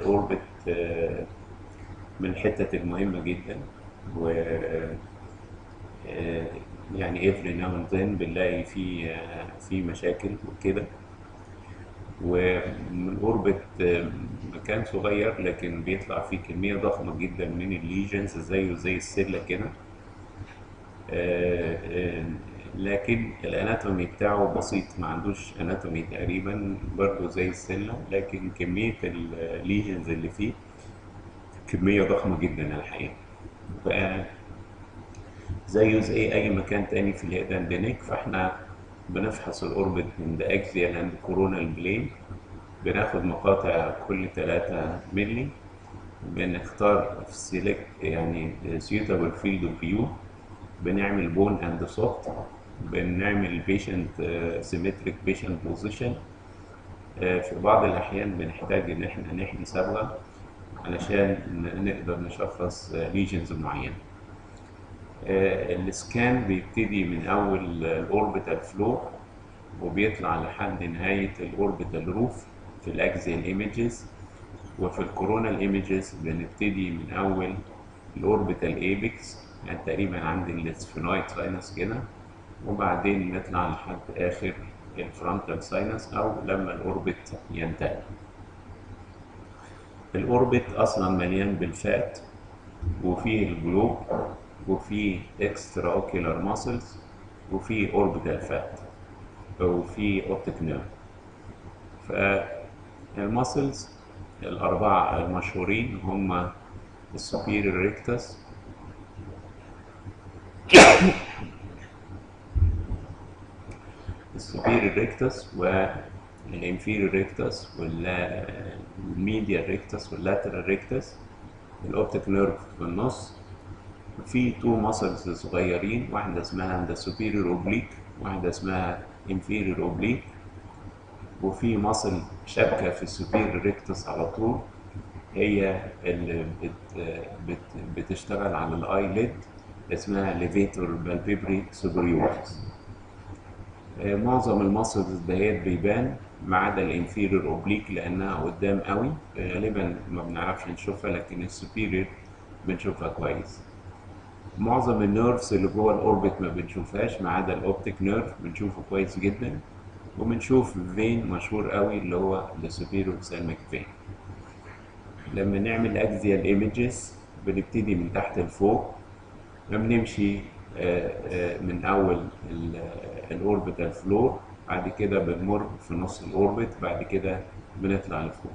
الاوربت آه، من الحتت المهمة جدا و آه، يعني every now and then بنلاقي في آه، في مشاكل وكده ومن اوربت آه، مكان صغير لكن بيطلع فيه كمية ضخمة جدا من الليجنز زيه زي السلة كده آه، آه، لكن الاناتومي بتاعه بسيط ما عندوش اناتومي تقريبا برضه زي السلة لكن كمية الليجنز اللي فيه كمية ضخمة جدا الحقيقة بقى زيه زي أي مكان تاني في الهيدان دينيك فاحنا بنفحص الأوربت من the axial and coronal plane بناخد مقاطع كل 3 ملي بنختار select يعني suitable field of view بنعمل bone and soft بنعمل patient uh, symmetric patient position آه، في بعض الأحيان بنحتاج إن احنا نحمي صبغة علشان ن- نقدر نشخص ليجنز معينة آه، السكان بيبتدي من أول الأوربيتال فلو وبيطلع لحد نهاية الأوربيتال روف في الأكزيال ايمجز وفي الكورونال ايمجز بنبتدي من أول الأوربيتال ايبكس يعني تقريبا عند السفينويد ساينس كده وبعدين نطلع لحد آخر الفرونتال ساينس أو لما الأوربت ينتهي الأوربت أصلا مليان بالفات وفيه الجلوب وفيه اكسترا اوكيولار ماسلز وفيه اوربيتال فات وفيه اوبتيك نيرف فالماسلز الأربعة المشهورين هم السوبيريور ريكتس السوبيريور ريكتس والانفيريور ريكتس والميديال ريكتس واللاترال ريكتس الاوبتيك نيرف في النص في تو ماسلز صغيرين واحدة اسمها the superior oblique واحدة اسمها inferior oblique وفي ماسل شابكة في السوبيريور ريكتس على طول هي اللي بت بت بتشتغل على الاي ليد اسمها ليفيتور بالبيبري سوبريورس معظم الماسلز دهيت بيبان ما عدا الانفيريور اوبليك لانها قدام قوي غالبا ما بنعرفش نشوفها لكن السوبيريور بنشوفها كويس معظم النيرفز اللي جوه الاوربت ما بنشوفهاش ما عدا الاوبتيك نيرف بنشوفه كويس جدا وبنشوف فين مشهور قوي اللي هو السوبيريور سالميك فين لما نعمل اكزيال ايمجز بنبتدي من تحت لفوق بنمشي آه، آه، من اول الاوربيتال فلور بعد كده بنمر في نص الاوربت بعد كده بنطلع لفوق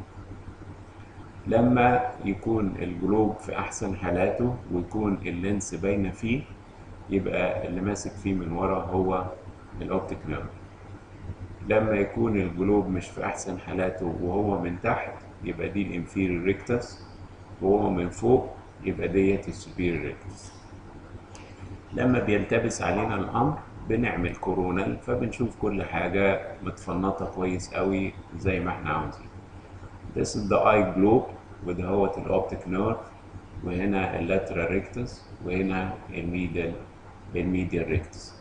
لما يكون الجلوب في احسن حالاته ويكون اللينس باينه فيه يبقى اللي ماسك فيه من ورا هو الاوبتيك نيرف لما يكون الجلوب مش في احسن حالاته وهو من تحت يبقى دي الانفيريور ريكتس وهو من فوق يبقى ديت السوبيريور ريكتس لما بيلتبس علينا الامر بنعمل كورونال فبنشوف كل حاجه متفنطه كويس قوي زي ما احنا عاوزين This is the eye globe وده هو الاوبتيك نيرف وهنا اللاترال ريكتس وهنا الميديال الميديال ريكتس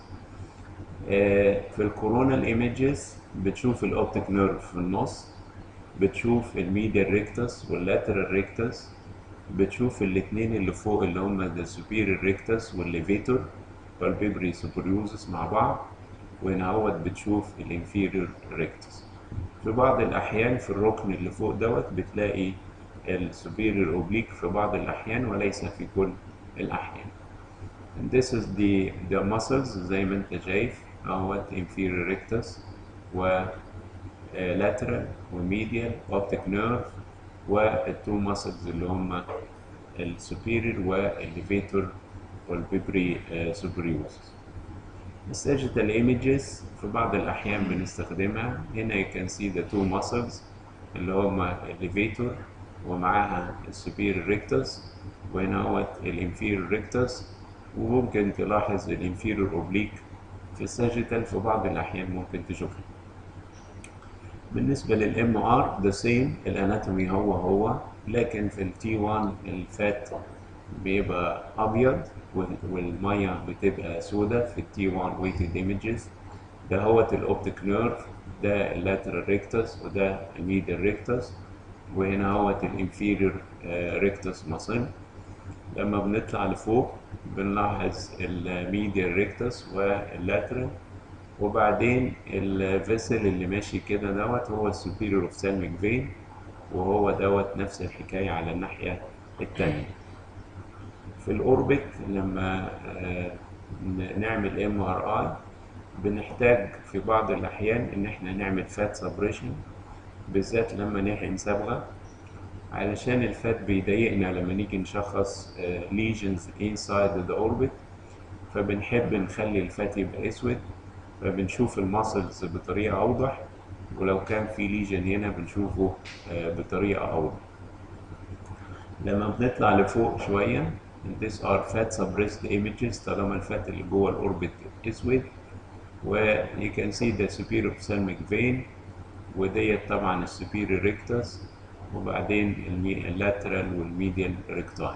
في الكورونال ايمجز بتشوف الاوبتيك نيرف في النص بتشوف الميديال ريكتس واللاترال ريكتس بتشوف الاثنين اللي فوق اللي هم the superior rectus والليفيتور والبيبري سوبريوزس مع بعض وهنا اهوت بتشوف الانفيريور ريكتس في بعض الأحيان في الركن اللي فوق دوت بتلاقي السوبيريور اوبليك في بعض الأحيان وليس في كل الأحيان. And this is the the muscles زي ما أنت شايف اهوت inferior rectus و lateral وميديال optic nerve والتو muscles اللي هم السوبيريور والليفيتور والبيبري سوبريوس. الساجيتال ايمجز في بعض الأحيان بنستخدمها هنا you can see the two muscles اللي هما الليفيتور ومعاها السوبيريور ريكتس وهنا هو الانفيريور ريكتس وممكن تلاحظ الانفيريور اوبليك في الساجيتال في بعض الأحيان ممكن تشوفها بالنسبة للام ار ذا سيم الاناتومي هو هو لكن في التي 1 الفات بيبقى ابيض والميه بتبقى سودة في التي 1 ويتد ايمجز ده هو الاوبتيك نيرف ده اللاترال ريكتس وده الميديال ريكتس وهنا هو الانفيريور ريكتوس ماسل لما بنطلع لفوق بنلاحظ الميديال ريكتوس واللاترال وبعدين الفيسل اللي ماشي كده دوت هو السوبيريور اوفثالميك فين وهو دوت نفس الحكاية على الناحية التانية في الأوربت لما آه، ن- نعمل ام ار اي بنحتاج في بعض الأحيان إن احنا نعمل فات سبريشن بالذات لما نحقن صبغة علشان الفات بيضايقنا لما نيجي نشخص ليجنز انسايد ذا اوربت فبنحب نخلي الفات يبقى اسود فبنشوف الماسلز بطريقة أوضح ولو كان في ليجن هنا بنشوفه آه، بطريقة أوضح لما بنطلع لفوق شوية these are fat suppressed images طالما الفات اللي جوه الأوربت أسود و you can see the superior ophthalmic vein وديت طبعا السوبيريور ريكتس وبعدين المي- اللاترال والميديال ريكتاي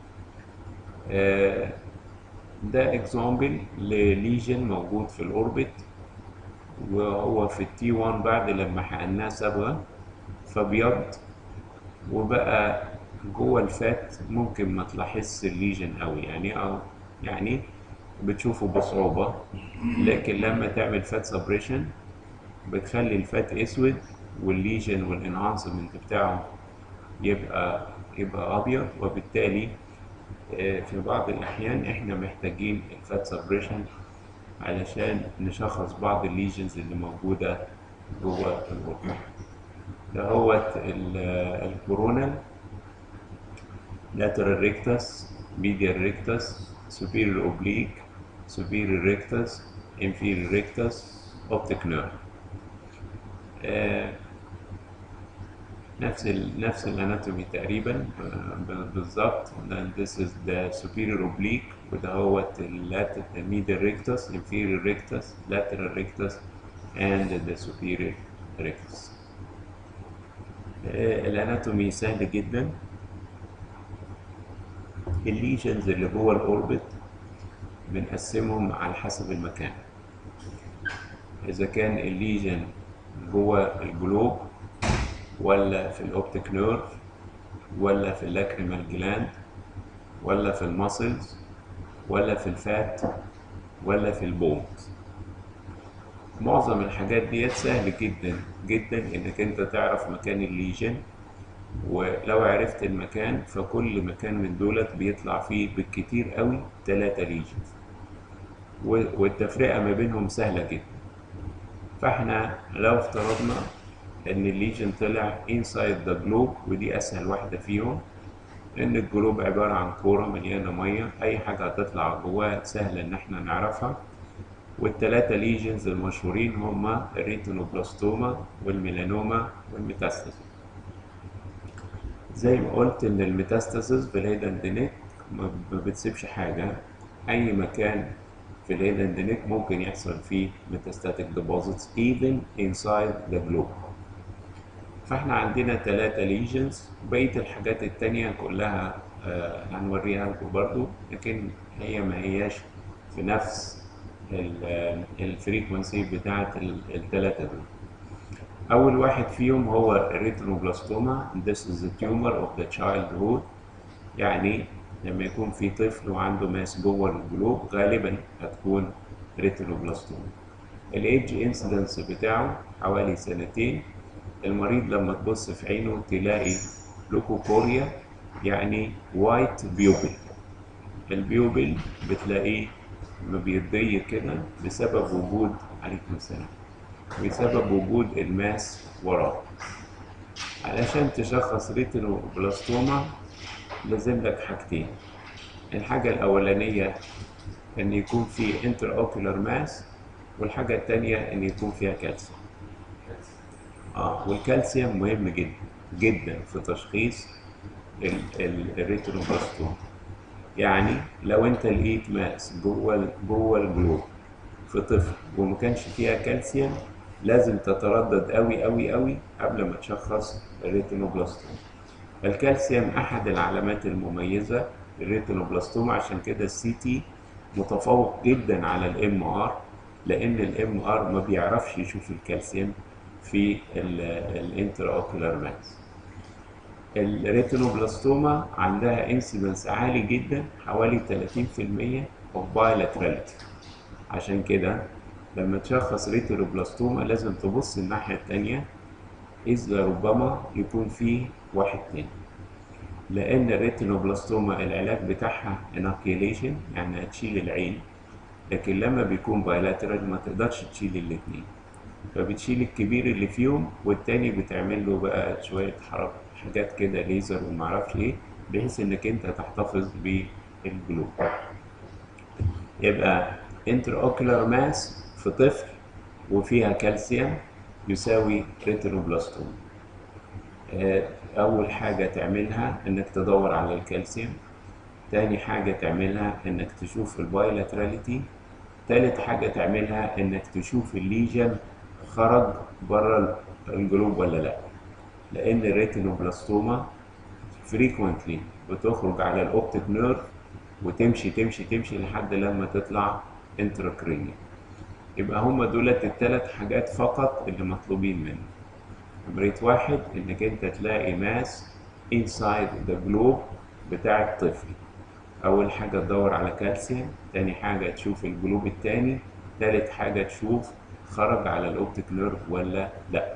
آه، ده اكزامبل لليجن موجود في الاوربت وهو في التي 1 بعد لما حقناه صبغه فابيض وبقى جوه الفات ممكن ما تلاحظش الليجن قوي يعني او يعني بتشوفه بصعوبة لكن لما تعمل فات سبريشن بتخلي الفات اسود والليجن والانهانسمنت بتاعه يبقى يبقى ابيض وبالتالي آه، في بعض الاحيان احنا محتاجين الفات سبريشن علشان نشخص بعض الليجنز اللي موجودة جوه الغرفة دهوت ال- الكورونال lateral rectus medial rectus superior oblique superior rectus inferior rectus optic nerve آه، نفس ال نفس الاناتومي تقريبا آه، ب- بالظبط then this is the superior oblique وده هو ال medial rectus inferior rectus lateral rectus and the superior rectus آه، الاناتومي سهل جدا الليجنز اللي جوه الاوربت بنقسمهم على حسب المكان اذا كان الليجن جوه الجلوب ولا في الاوبتيك نيرف ولا في اللاكريمال جلاند ولا في الماسلز ولا في الفات ولا في البونز معظم الحاجات ديت سهل جدا جدا انك انت تعرف مكان الليجن ولو عرفت المكان فكل مكان من دولت بيطلع فيه بالكتير قوي ثلاثة ليجنز والتفرقة ما بينهم سهلة جدا فاحنا لو افترضنا ان الليجن طلع inside the globe ودي اسهل واحدة فيهم ان الجلوب عبارة عن كورة مليانة مية اي حاجة هتطلع جواها سهلة ان احنا نعرفها والتلاتة ليجنز المشهورين هما الريتينوبلاستوما والميلانوما والميتاستاسيس زي ما قلت ان الميتاستاسيس في الهيد اند نيك ما ما بتسيبش حاجة اي مكان في الهيد اند نيك ممكن يحصل فيه ميتاستاتيك deposits even inside the globe فاحنا عندنا ثلاثة ليجنز بقية الحاجات التانية كلها آه، هنوريها لكم برضو لكن هي ما هياش في نفس الفريكونسي بتاعت الثلاثة دول أول واحد فيهم هو الريتينوبلاستوما This is the tumor of the childhood يعني لما يكون في طفل وعنده ماس جوه الجلوب غالبا هتكون ريتينوبلاستوما الايدج انسيدنس بتاعه حوالي سنتين المريض لما تبص في عينه تلاقي لوكوكوريا يعني وايت بيوبل البيوبل بتلاقيه مبيضي كده بسبب وجود عليكم السلام بسبب وجود الماس وراه علشان تشخص ريتينوبلاستوما لازم لك حاجتين الحاجة الأولانية إن يكون في انتر اوكولار ماس والحاجة التانية إن يكون فيها كالسيوم اه والكالسيوم مهم جدا جدا في تشخيص ال- ال- الريتينوبلاستوما يعني لو انت لقيت ماس جوه ال- جوه الجلوب في طفل وما كانش فيها كالسيوم لازم تتردد قوي قوي قوي قبل ما تشخص الريتينوبلاستوما الكالسيوم احد العلامات المميزه للريتينوبلاستوما عشان كده السي تي متفوق جدا على الام ار لان الام ار ما بيعرفش يشوف الكالسيوم في الانتر اوكولار ماس الريتينوبلاستوما عندها انسيدنس عالي جدا حوالي 30% of bilaterality عشان كده لما تشخص ريتينوبلاستوما لازم تبص الناحية التانية إذا ربما يكون فيه واحد تاني لأن الريتينوبلاستوما العلاج بتاعها اناكيليشن يعني هتشيل العين لكن لما بيكون بايلاترال ما تقدرش تشيل الاتنين فبتشيل الكبير اللي فيهم والتاني بتعمل له بقى شوية حركة حاجات كده ليزر ومعرفش ايه بحيث انك انت تحتفظ بالجلوب يبقى انتر ماس في طفل وفيها كالسيوم يساوي ريتينوبلاستوما أول حاجة تعملها إنك تدور على الكالسيوم تاني حاجة تعملها إنك تشوف البايلاتراليتي تالت حاجة تعملها إنك تشوف الليجن خرج بره الجلوب ولا لأ لأن الريتينوبلاستوما فريكوينتلي بتخرج على الأوبتيك نيرف وتمشي تمشي تمشي لحد لما تطلع انتراكرينيال يبقى هما دولت التلات حاجات فقط اللي مطلوبين منك نمرة واحد إنك أنت تلاقي ماس inside the globe بتاع الطفل أول حاجة تدور على كالسيوم تاني حاجة تشوف الجلوب التاني تالت حاجة تشوف خرج على الأوبتيك نيرف ولا لأ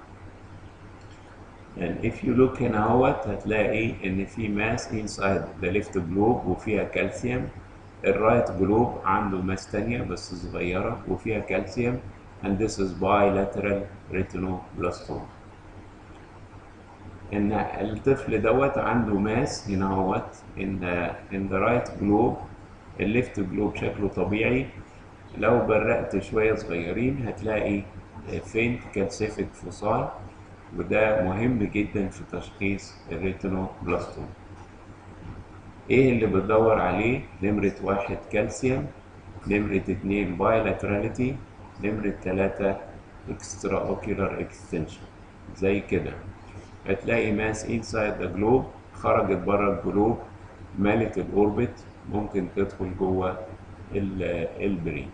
and if you look هنا اهوت هتلاقي إن في ماس inside the left globe وفيها كالسيوم الرايت جلوب عنده ماس تانية بس صغيرة وفيها كالسيوم and this is bilateral retinoblastoma ان الطفل دوت عنده ماس هنا اهوت in the in the right globe الليفت جلوب شكله طبيعي لو برقت شوية صغيرين هتلاقي فين كالسيفيك فوساي وده مهم جدا في تشخيص الريتينوبلاستوما ايه اللي بتدور عليه نمرة واحد كالسيوم نمرة اتنين بايلاتراليتي نمرة تلاتة اكسترا اوكيولار اكستنشن زي كده هتلاقي ماس انسايد ذا جلوب خرجت بره الجلوب مالت الاوربت ممكن تدخل جوه البرين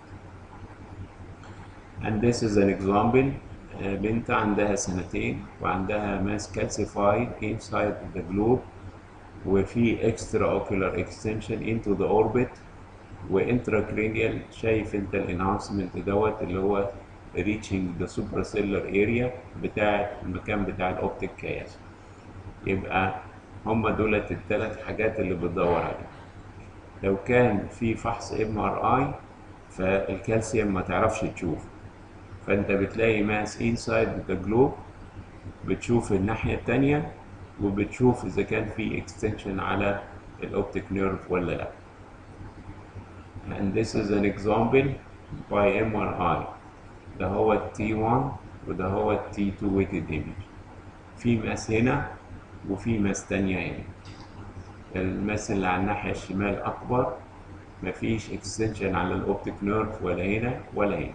and this is an example بنت عندها سنتين وعندها ماس كالسيفايد inside the globe وفي extra ocular extension into the orbit وانتراكرينيال شايف انت الانهانسمنت دوت اللي هو reaching the supracellular area بتاع المكان بتاع الاوبتيك كياس يبقى هما دولت الثلاث حاجات اللي بتدور عليها لو كان في فحص ام ار اي فالكالسيوم ما تعرفش تشوفه فانت بتلاقي ماس انسايد ذا جلوب بتشوف الناحيه الثانيه وبتشوف اذا كان في اكستنشن على الاوبتيك نيرف ولا لا and this is an example by MRI ده هو T1 وده هو T2 weighted image في ماس هنا وفي ماس تانية هنا الماس اللي على الناحية الشمال أكبر مفيش اكستنشن على الأوبتيك نيرف ولا هنا ولا هنا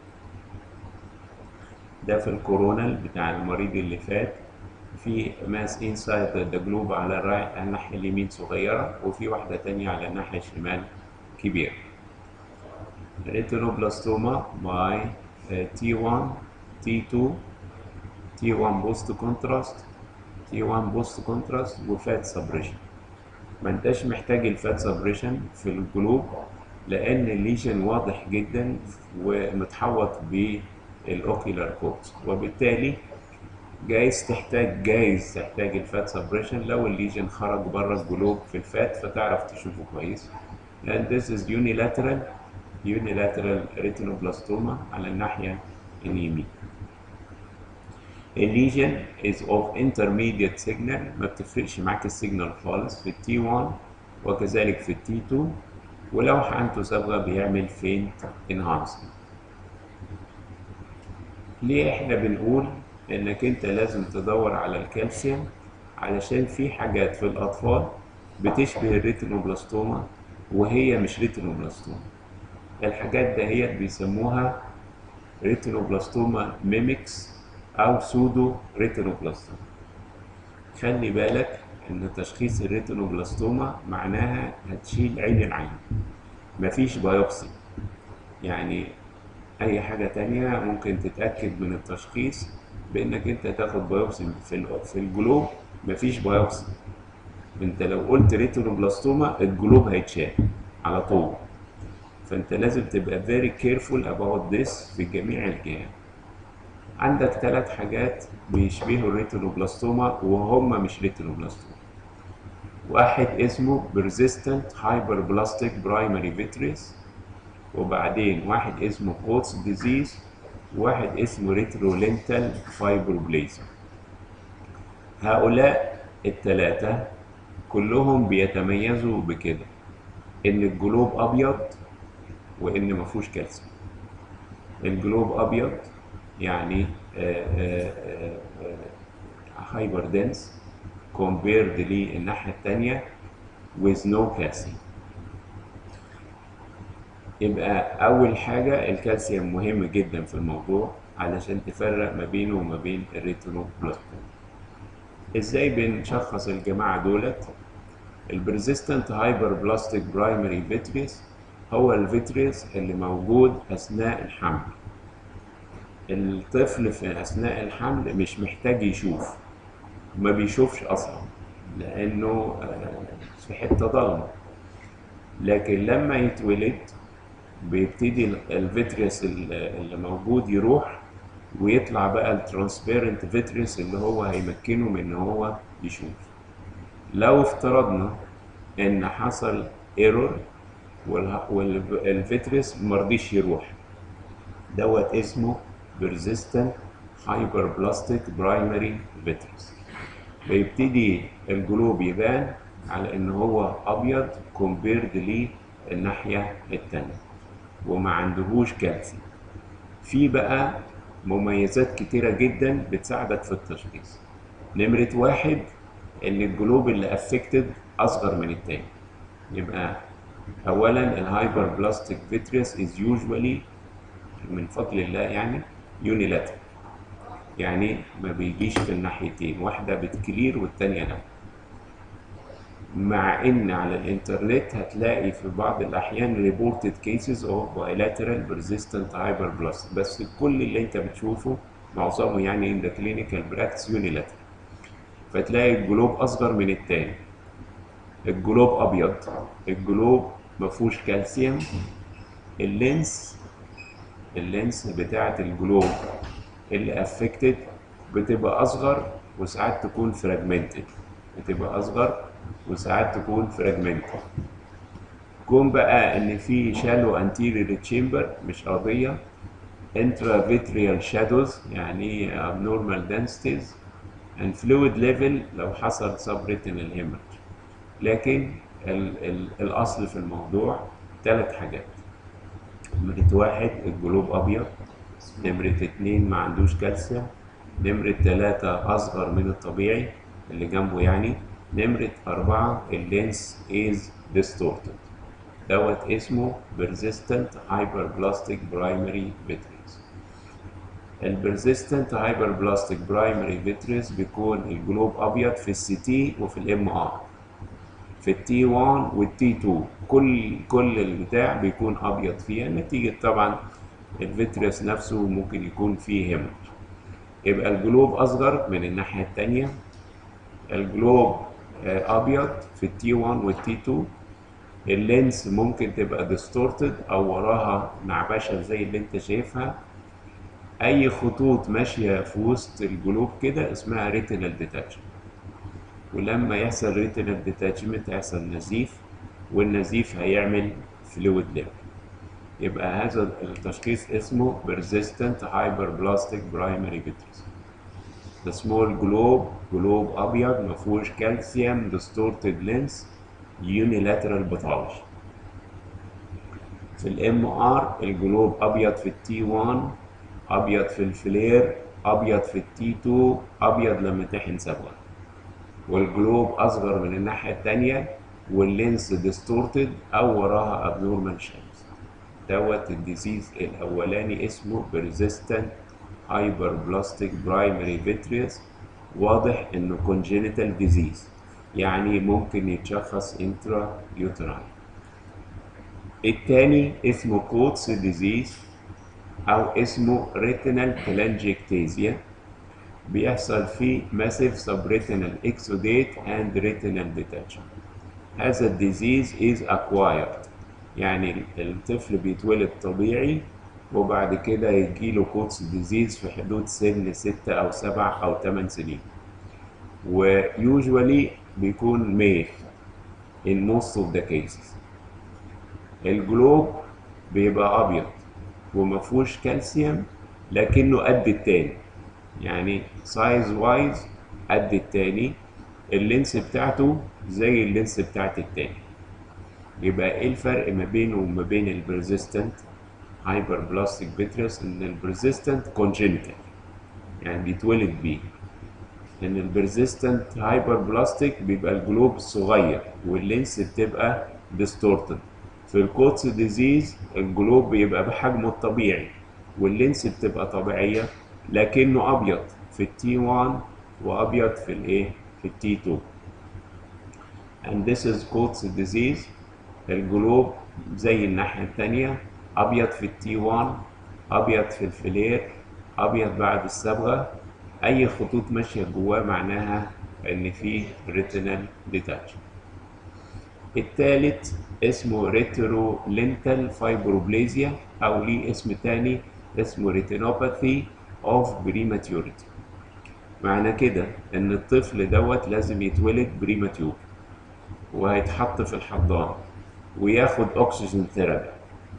ده في الكورونال بتاع المريض اللي فات في ماس انسايد ذا جلوب على الرايت على الناحية اليمين صغيرة وفي واحدة تانية على الناحية الشمال كبيرة ريتينوبلاستوما باي T1 T2 T1 بوست كونتراست T1 بوست كونتراست وفات سبريشن ما انتش محتاج الفات سبريشن في الجلوب لان الليجن واضح جدا ومتحوط بالاوكيلار كورت وبالتالي جايز تحتاج جايز تحتاج الفات سبريشن لو الليجن خرج بره الجلوب في الفات فتعرف تشوفه كويس and this is unilateral unilateral retinoblastoma على الناحية اليمين الليجن is of intermediate signal ما بتفرقش معاك السيجنال خالص في التي 1 وكذلك في التي 2 ولو حقنته صبغة بيعمل فينت enhancement ليه احنا بنقول انك انت لازم تدور على الكالسيوم علشان في حاجات في الاطفال بتشبه الريتينوبلاستوما وهي مش ريتينوبلاستوما الحاجات دهيت بيسموها ريتينوبلاستوما ميمكس او سودو ريتينوبلاستوما خلي بالك ان تشخيص الريتينوبلاستوما معناها هتشيل عين العين مفيش بايوبسي يعني اي حاجة تانية ممكن تتأكد من التشخيص بانك انت تاخد بايوبسي في ال- في الجلوب مفيش بايوبسي انت لو قلت ريتينوبلاستوما الجلوب هيتشال على طول فانت لازم تبقى very careful about this في جميع الجهات عندك ثلاث حاجات بيشبهوا الريتينوبلاستوما وهم مش ريتينوبلاستوما واحد اسمه persistent hyperblastic primary vitreous وبعدين واحد اسمه كوتس ديزيز وواحد اسمه ريترولينتال فايبروبليزم هؤلاء الثلاثة كلهم بيتميزوا بكده ان الجلوب ابيض وان ما فيهوش كالسيوم الجلوب ابيض يعني هايبر دنس كومبيرد للناحيه الثانيه with no calcium يبقى اول حاجه الكالسيوم مهم جدا في الموضوع علشان تفرق ما بينه وما بين الريتينوبلاستوم ازاي بنشخص الجماعه دولت البرزيستنت هايبر بلاستيك برايمري فيتريس هو الفيتريس اللي موجود اثناء الحمل الطفل في اثناء الحمل مش محتاج يشوف ما بيشوفش اصلا لانه آه، في حته ضلمه لكن لما يتولد بيبتدي الفيتريس اللي موجود يروح ويطلع بقى الترانسبيرنت فيتريس اللي هو هيمكنه من ان هو يشوف لو افترضنا ان حصل ايرور والفيتريس مرضيش يروح دوت اسمه persistent hyperplastic primary vitreous بيبتدي الجلوب يبان على ان هو ابيض كومبيرد للناحيه التانية وما عندهوش كالسيوم في بقى مميزات كتيرة جدا بتساعدك في التشخيص نمرة واحد ان الجلوب اللي افكتد اصغر من التاني يبقى اولا الهايبر بلاستيك فيتريس از يوجوالي من فضل الله يعني يونيلاترال يعني ما بيجيش في الناحيتين واحدة بتكلير والتانية لا مع ان على الانترنت هتلاقي في بعض الاحيان ريبورتد كيسز اوف بايلاترال بيرزيستنت هايبربلاست بس كل اللي انت بتشوفه معظمه يعني ان ذا كلينيكال براكتس يونيلاترال فتلاقي الجلوب اصغر من التاني الجلوب ابيض الجلوب ما فيهوش كالسيوم اللينس اللينس بتاعه الجلوب اللي افكتد بتبقى اصغر وساعات تكون فراجمنتد بتبقى اصغر وساعات تكون فراجمنتد كون بقى ان في شالو انتيريور تشامبر مش قضيه intravitreal shadows يعني abnormal densities and fluid level لو حصل subretinal hemorrhage لكن ال ال الاصل في الموضوع ثلاث حاجات نمرة واحد الجلوب ابيض نمرة اتنين ما عندوش كالسيوم نمرة تلاتة اصغر من الطبيعي اللي جنبه يعني نمرة أربعة اللينس is distorted دوت اسمه persistent hyperplastic primary vitreous البرزيستنت hyperplastic primary vitreous بيكون الجلوب أبيض في السي تي وفي الام ار في التي 1 والتي 2 كل كل البتاع بيكون أبيض فيها نتيجة طبعا الفيتريوس نفسه ممكن يكون فيه هيمج يبقى الجلوب أصغر من الناحية التانية الجلوب ابيض في التي 1 والتي 2 اللينس ممكن تبقى ديستورتد او وراها نعبشه زي اللي انت شايفها اي خطوط ماشيه في وسط الجلوب كده اسمها ريتينال ديتاتشمنت ولما يحصل ريتينال ديتاتشمنت هيحصل نزيف والنزيف هيعمل فلويد ليفل يبقى هذا التشخيص اسمه persistent hyperplastic primary vitreous ده سمول جلوب جلوب ابيض ما فيهوش كالسيوم ديستورتد لينس يونيلاترال باثولوجي في الام ار الجلوب ابيض في التي 1 ابيض في الفلير ابيض في التي 2 ابيض لما تحن صبغه والجلوب اصغر من الناحيه الثانيه واللينس ديستورتد او وراها ابنورمال شيبس دوت الديزيز الاولاني اسمه persistent hyperplastic primary vitreous واضح انه congenital disease يعني ممكن يتشخص intra uterine التاني اسمه كوتس ديزيز او اسمه retinal telangiectasia بيحصل فيه massive subretinal exudate and retinal detachment هذا الديزيز is acquired يعني الطفل بيتولد طبيعي وبعد كده يجيله كوتس ديزيز في حدود سن ستة أو سبع أو ثمان سنين ويوجوالي بيكون ميل in most of the cases الجلوب بيبقى أبيض ومفهوش كالسيوم لكنه قد التاني يعني سايز وايز قد التاني اللينس بتاعته زي اللينس بتاعت التاني يبقى ايه الفرق ما بينه وما بين البرزيستنت هايبر بلاستيك فيتريس ان البرزيستنت كونجنتال يعني بيتولد بيه ان البرزيستنت هايبر بلاستيك بيبقى الجلوب صغير واللينس بتبقى ديستورتد في الكوتس ديزيز الجلوب بيبقى بحجمه الطبيعي واللينس بتبقى طبيعيه لكنه ابيض في التي 1 وابيض في الايه في التي 2 and this is Coats disease الجلوب زي الناحية التانية أبيض في التي 1 أبيض في الفلير أبيض بعد الصبغة أي خطوط ماشية جواه معناها إن فيه ريتينال ديتاتش التالت اسمه ريترو لينتال فايبروبليزيا أو ليه اسم تاني اسمه ريتينوباثي اوف بريماتيوريتي معنى كده ان الطفل دوت لازم يتولد بريماتيور وهيتحط في الحضانه وياخد اكسجين ثيرابي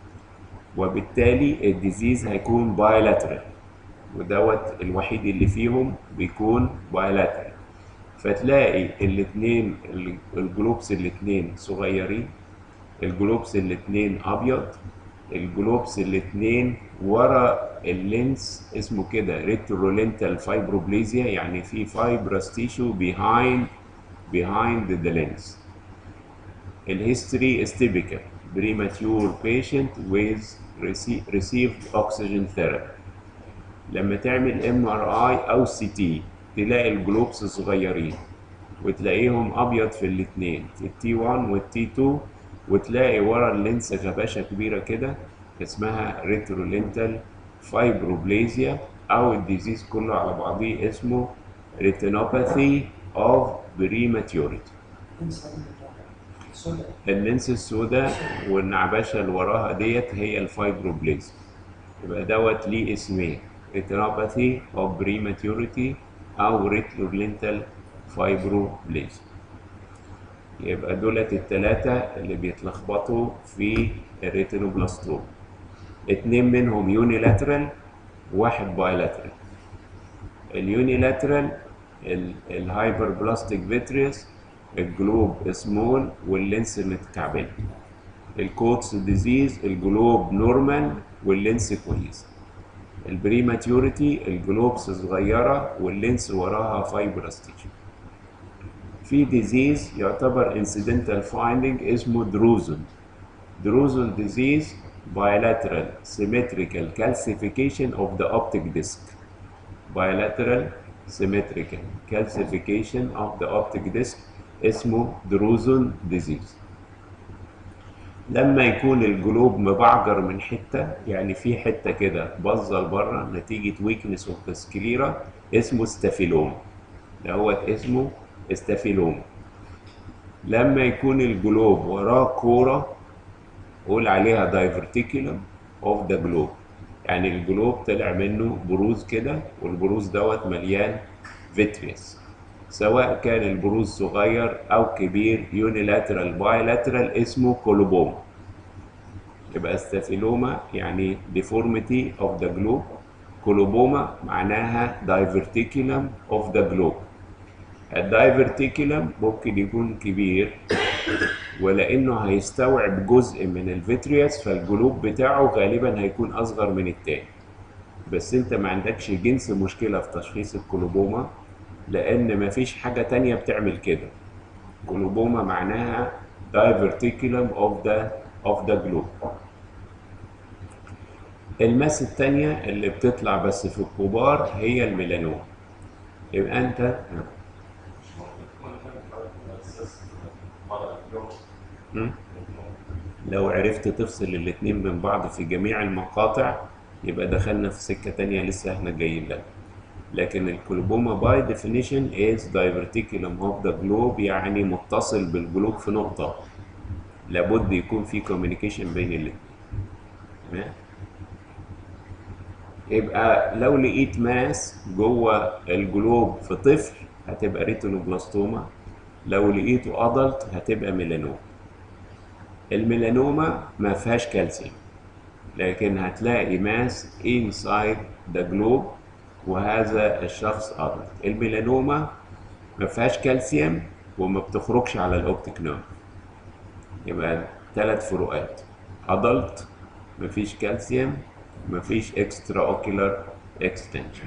وبالتالي الديزيز هيكون بايلاترال ودوت الوحيد اللي فيهم بيكون بايلاترال فتلاقي الاثنين الجلوبس الاثنين صغيرين الجلوبس الاثنين ابيض الجلوبس الاثنين ورا اللينس اسمه كده ريترولينتال فايبروبليزيا يعني في فايبرس تيشو behind behind the lens الهيستوري is typical premature patient with received oxygen therapy لما تعمل ام ار اي او سي تي تلاقي الجلوبس صغيرين وتلاقيهم ابيض في الاثنين في التي 1 والتي 2 وتلاقي ورا اللينس غباشة كبيرة كده اسمها ريترولينتال فايبروبليزيا أو الديزيز كله على بعضيه اسمه ريتينوباثي اوف بريماتيوريتي اللينس السوداء والنعبشة اللي وراها ديت هي الفايبروبليزيا يبقى دوت ليه اسمين ريتينوباثي اوف بريماتيوريتي أو ريترولينتال فايبروبليزيا يبقى دولت التلاتة اللي بيتلخبطوا في الريتينوبلاستوم اتنين منهم يونيلاترال واحد بايلاترال اليونيلاترال الهايبر بلاستيك فيتريس الجلوب سمول واللينس متكعبل الكوتس ديزيز الجلوب نورمال واللينس كويس البريماتيوريتي الجلوبس صغيرة واللينس وراها فايبرس تيشو في ديزيز يعتبر incidental finding اسمه دروزون دروزون ديزيز bilateral symmetrical calcification of the optic disc bilateral symmetrical calcification of the optic disc اسمه دروزون ديزيز لما يكون الجلوب مبعجر من حته يعني في حته كده باظه لبره نتيجه ويكنس اوف ذا سكليرا اسمه ستافيلوم دوت اسمه استافيلوم لما يكون الجلوب وراه كورة قول عليها دايفرتيكولم اوف ذا جلوب يعني الجلوب طلع منه بروز كده والبروز دوت مليان فيتريس سواء كان البروز صغير او كبير يونيلاترال بايلاترال اسمه كولوبوما يبقى استافيلوما يعني deformity of the globe كولوبوما معناها diverticulum of the globe الدايفرتيكولم ممكن يكون كبير ولانه هيستوعب جزء من الفيترياس فالجلوب بتاعه غالبا هيكون اصغر من التاني بس انت ما عندكش جنس مشكله في تشخيص الكولوبوما لان مفيش حاجه تانية بتعمل كده كولوبوما معناها diverticulum of the of the globe الماس التانية اللي بتطلع بس في الكبار هي الميلانوم يبقى انت مم. لو عرفت تفصل الاتنين من بعض في جميع المقاطع يبقى دخلنا في سكة تانية لسه احنا جايين لها لكن الكلوبوما باي ديفينيشن از diverticulum اوف ذا جلوب يعني متصل بالجلوب في نقطة لابد يكون في كوميونيكيشن بين الاثنين تمام يبقى لو لقيت ماس جوه الجلوب في طفل هتبقى ريتينوبلاستوما لو لقيته ادلت هتبقى ميلانوما الميلانوما ما فيهاش كالسيوم لكن هتلاقي ماس inside the globe وهذا الشخص ادلت الميلانوما ما فيهاش كالسيوم وما بتخرجش على الاوبتيك نيرف يبقى ثلاث فروقات ادلت مفيش كالسيوم مفيش اكسترا اوكيولار اكستنشن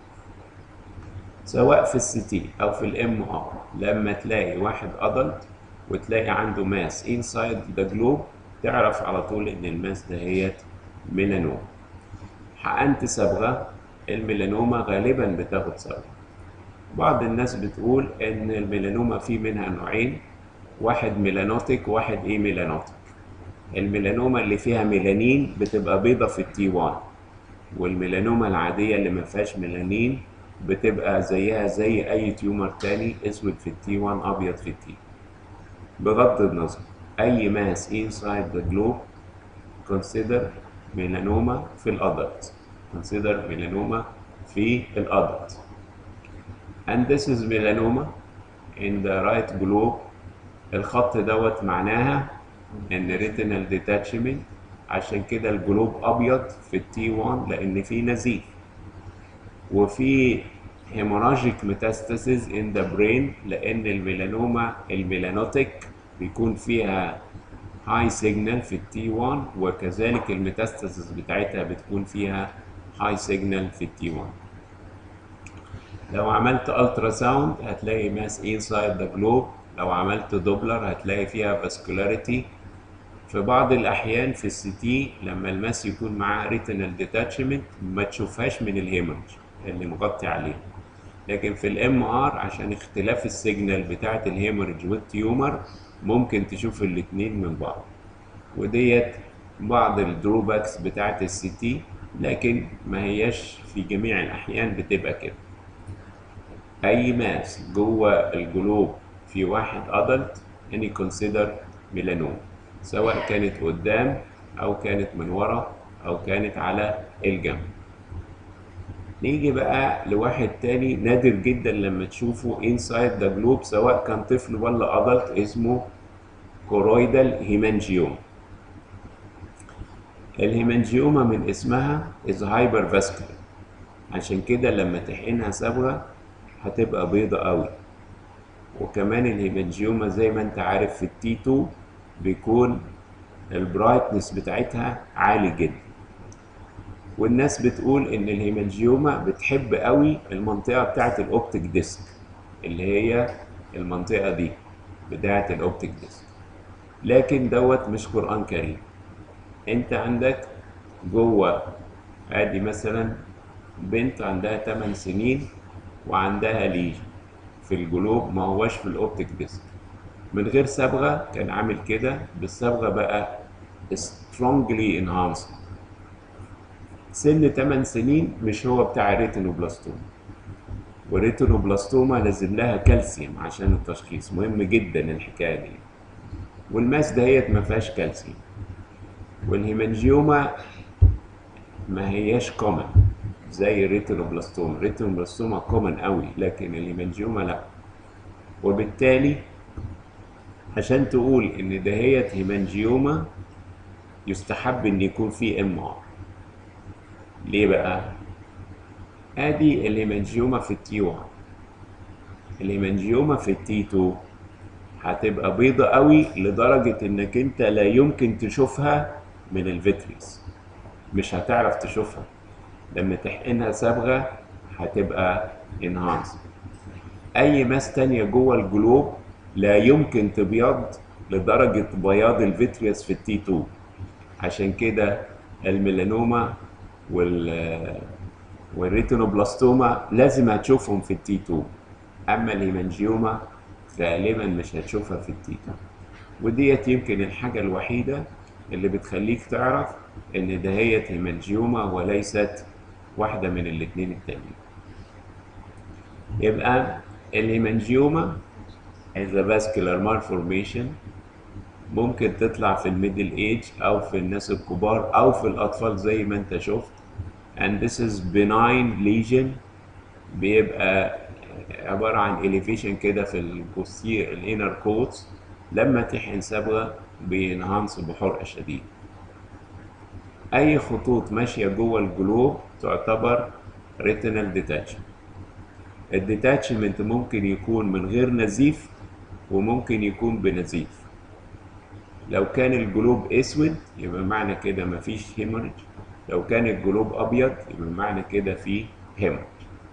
سواء في السي تي او في الام ار لما تلاقي واحد ادلت وتلاقي عنده ماس انسايد ذا جلوب تعرف على طول ان الماس دهيت ميلانوما حقنت صبغه الميلانوما غالبا بتاخد صبغه بعض الناس بتقول ان الميلانوما في منها نوعين واحد ميلانوتيك واحد ايه ميلانوتيك الميلانوما اللي فيها ميلانين بتبقى بيضة في التي 1 والميلانوما العادية اللي ما فيهاش ميلانين بتبقى زيها زي أي تيومر تاني أسود في التي 1 أبيض في التي بغض النظر أي ماس inside the globe consider melanoma في الأدلت consider melanoma في الأدلت and this is melanoma in the right globe الخط دوت معناها ان ريتينال ديتاتشمنت عشان كده الجلوب ابيض في التي 1 لان في نزيف وفي هيموراجيك ميتاستاسيز ان ذا برين لان الميلانوما الميلانوتيك بيكون فيها هاي سيجنال في التي 1 وكذلك الميتاستاسيز بتاعتها بتكون فيها هاي سيجنال في التي 1 لو عملت الترا ساوند هتلاقي ماس انسايد ذا جلوب لو عملت دوبلر هتلاقي فيها فاسكولاريتي في بعض الاحيان في السي تي لما الماس يكون معاه ريتينال ديتاتشمنت ما تشوفهاش من الهيمرج اللي مغطي عليه لكن في الام ار عشان اختلاف السيجنال بتاعه الهيمرج والتيومر ممكن تشوف الاتنين من بعض وديت بعض الدروباكس بتاعه السي تي لكن ما هياش في جميع الاحيان بتبقى كده اي ماس جوه الجلوب في واحد ادلت اني كونسيدر ميلانوما سواء كانت قدام او كانت من ورا او كانت على الجنب نيجي بقى لواحد تاني نادر جدا لما تشوفه انسايد ذا جلوب سواء كان طفل ولا ادلت اسمه كورويدال هيمانجيوم الهيمانجيوما من اسمها از هايبر فاسكولار عشان كده لما تحقنها صبغه هتبقى بيضة قوي وكمان الهيمانجيوما زي ما انت عارف في التي 2 بيكون البرايتنس بتاعتها عالي جدا والناس بتقول ان الهيمانجيوما بتحب قوي المنطقه بتاعه الاوبتيك ديسك اللي هي المنطقه دي بتاعه الاوبتيك ديسك لكن دوت مش قران كريم انت عندك جوه ادي مثلا بنت عندها 8 سنين وعندها ليجن في الجلوب ما هوش في الاوبتيك ديسك من غير صبغه كان عامل كده بالصبغه بقى strongly enhanced سن 8 سنين مش هو بتاع الريتينوبلاستوما والريتينوبلاستوما لازم لها كالسيوم عشان التشخيص مهم جدا الحكايه دي والماس دهيت ما فيهاش كالسيوم والهيمانجيوما ما هياش كومن زي الريتينوبلاستوما الريتينوبلاستوما كومن قوي لكن الهيمانجيوما لا وبالتالي عشان تقول ان دهيت هيمانجيوما يستحب ان يكون في ام ار ليه بقى ادي الهيمانجيوما في التي 1 الهيمانجيوما في التي 2 هتبقى بيضة قوي لدرجة انك انت لا يمكن تشوفها من الفيتريس مش هتعرف تشوفها لما تحقنها صبغة هتبقى انهانس اي ماس تانية جوه الجلوب لا يمكن تبيض لدرجة بياض الفيتريس في التي 2 عشان كده الميلانوما وال والريتينوبلاستوما لازم هتشوفهم في التي 2 اما الهيمانجيوما غالبا مش هتشوفها في التي 2 وديت يمكن الحاجة الوحيدة اللي بتخليك تعرف ان دهيت هيمانجيوما وليست واحدة من الاتنين التانيين يبقى الهيمانجيوما is a vascular malformation ممكن تطلع في الميدل ايج او في الناس الكبار او في الاطفال زي ما انت شفت and this is benign lesion بيبقى عبارة عن elevation كده في البوستير الانر كوتس لما تحقن صبغة بينهانس بحرقة شديد اي خطوط ماشية جوه الجلوب تعتبر retinal detachment الديتاتشمنت ممكن يكون من غير نزيف وممكن يكون بنزيف لو كان الجلوب اسود يبقى معنى كده مفيش هيموريج لو كان الجلوب ابيض يبقى معنى كده فيه هيموريج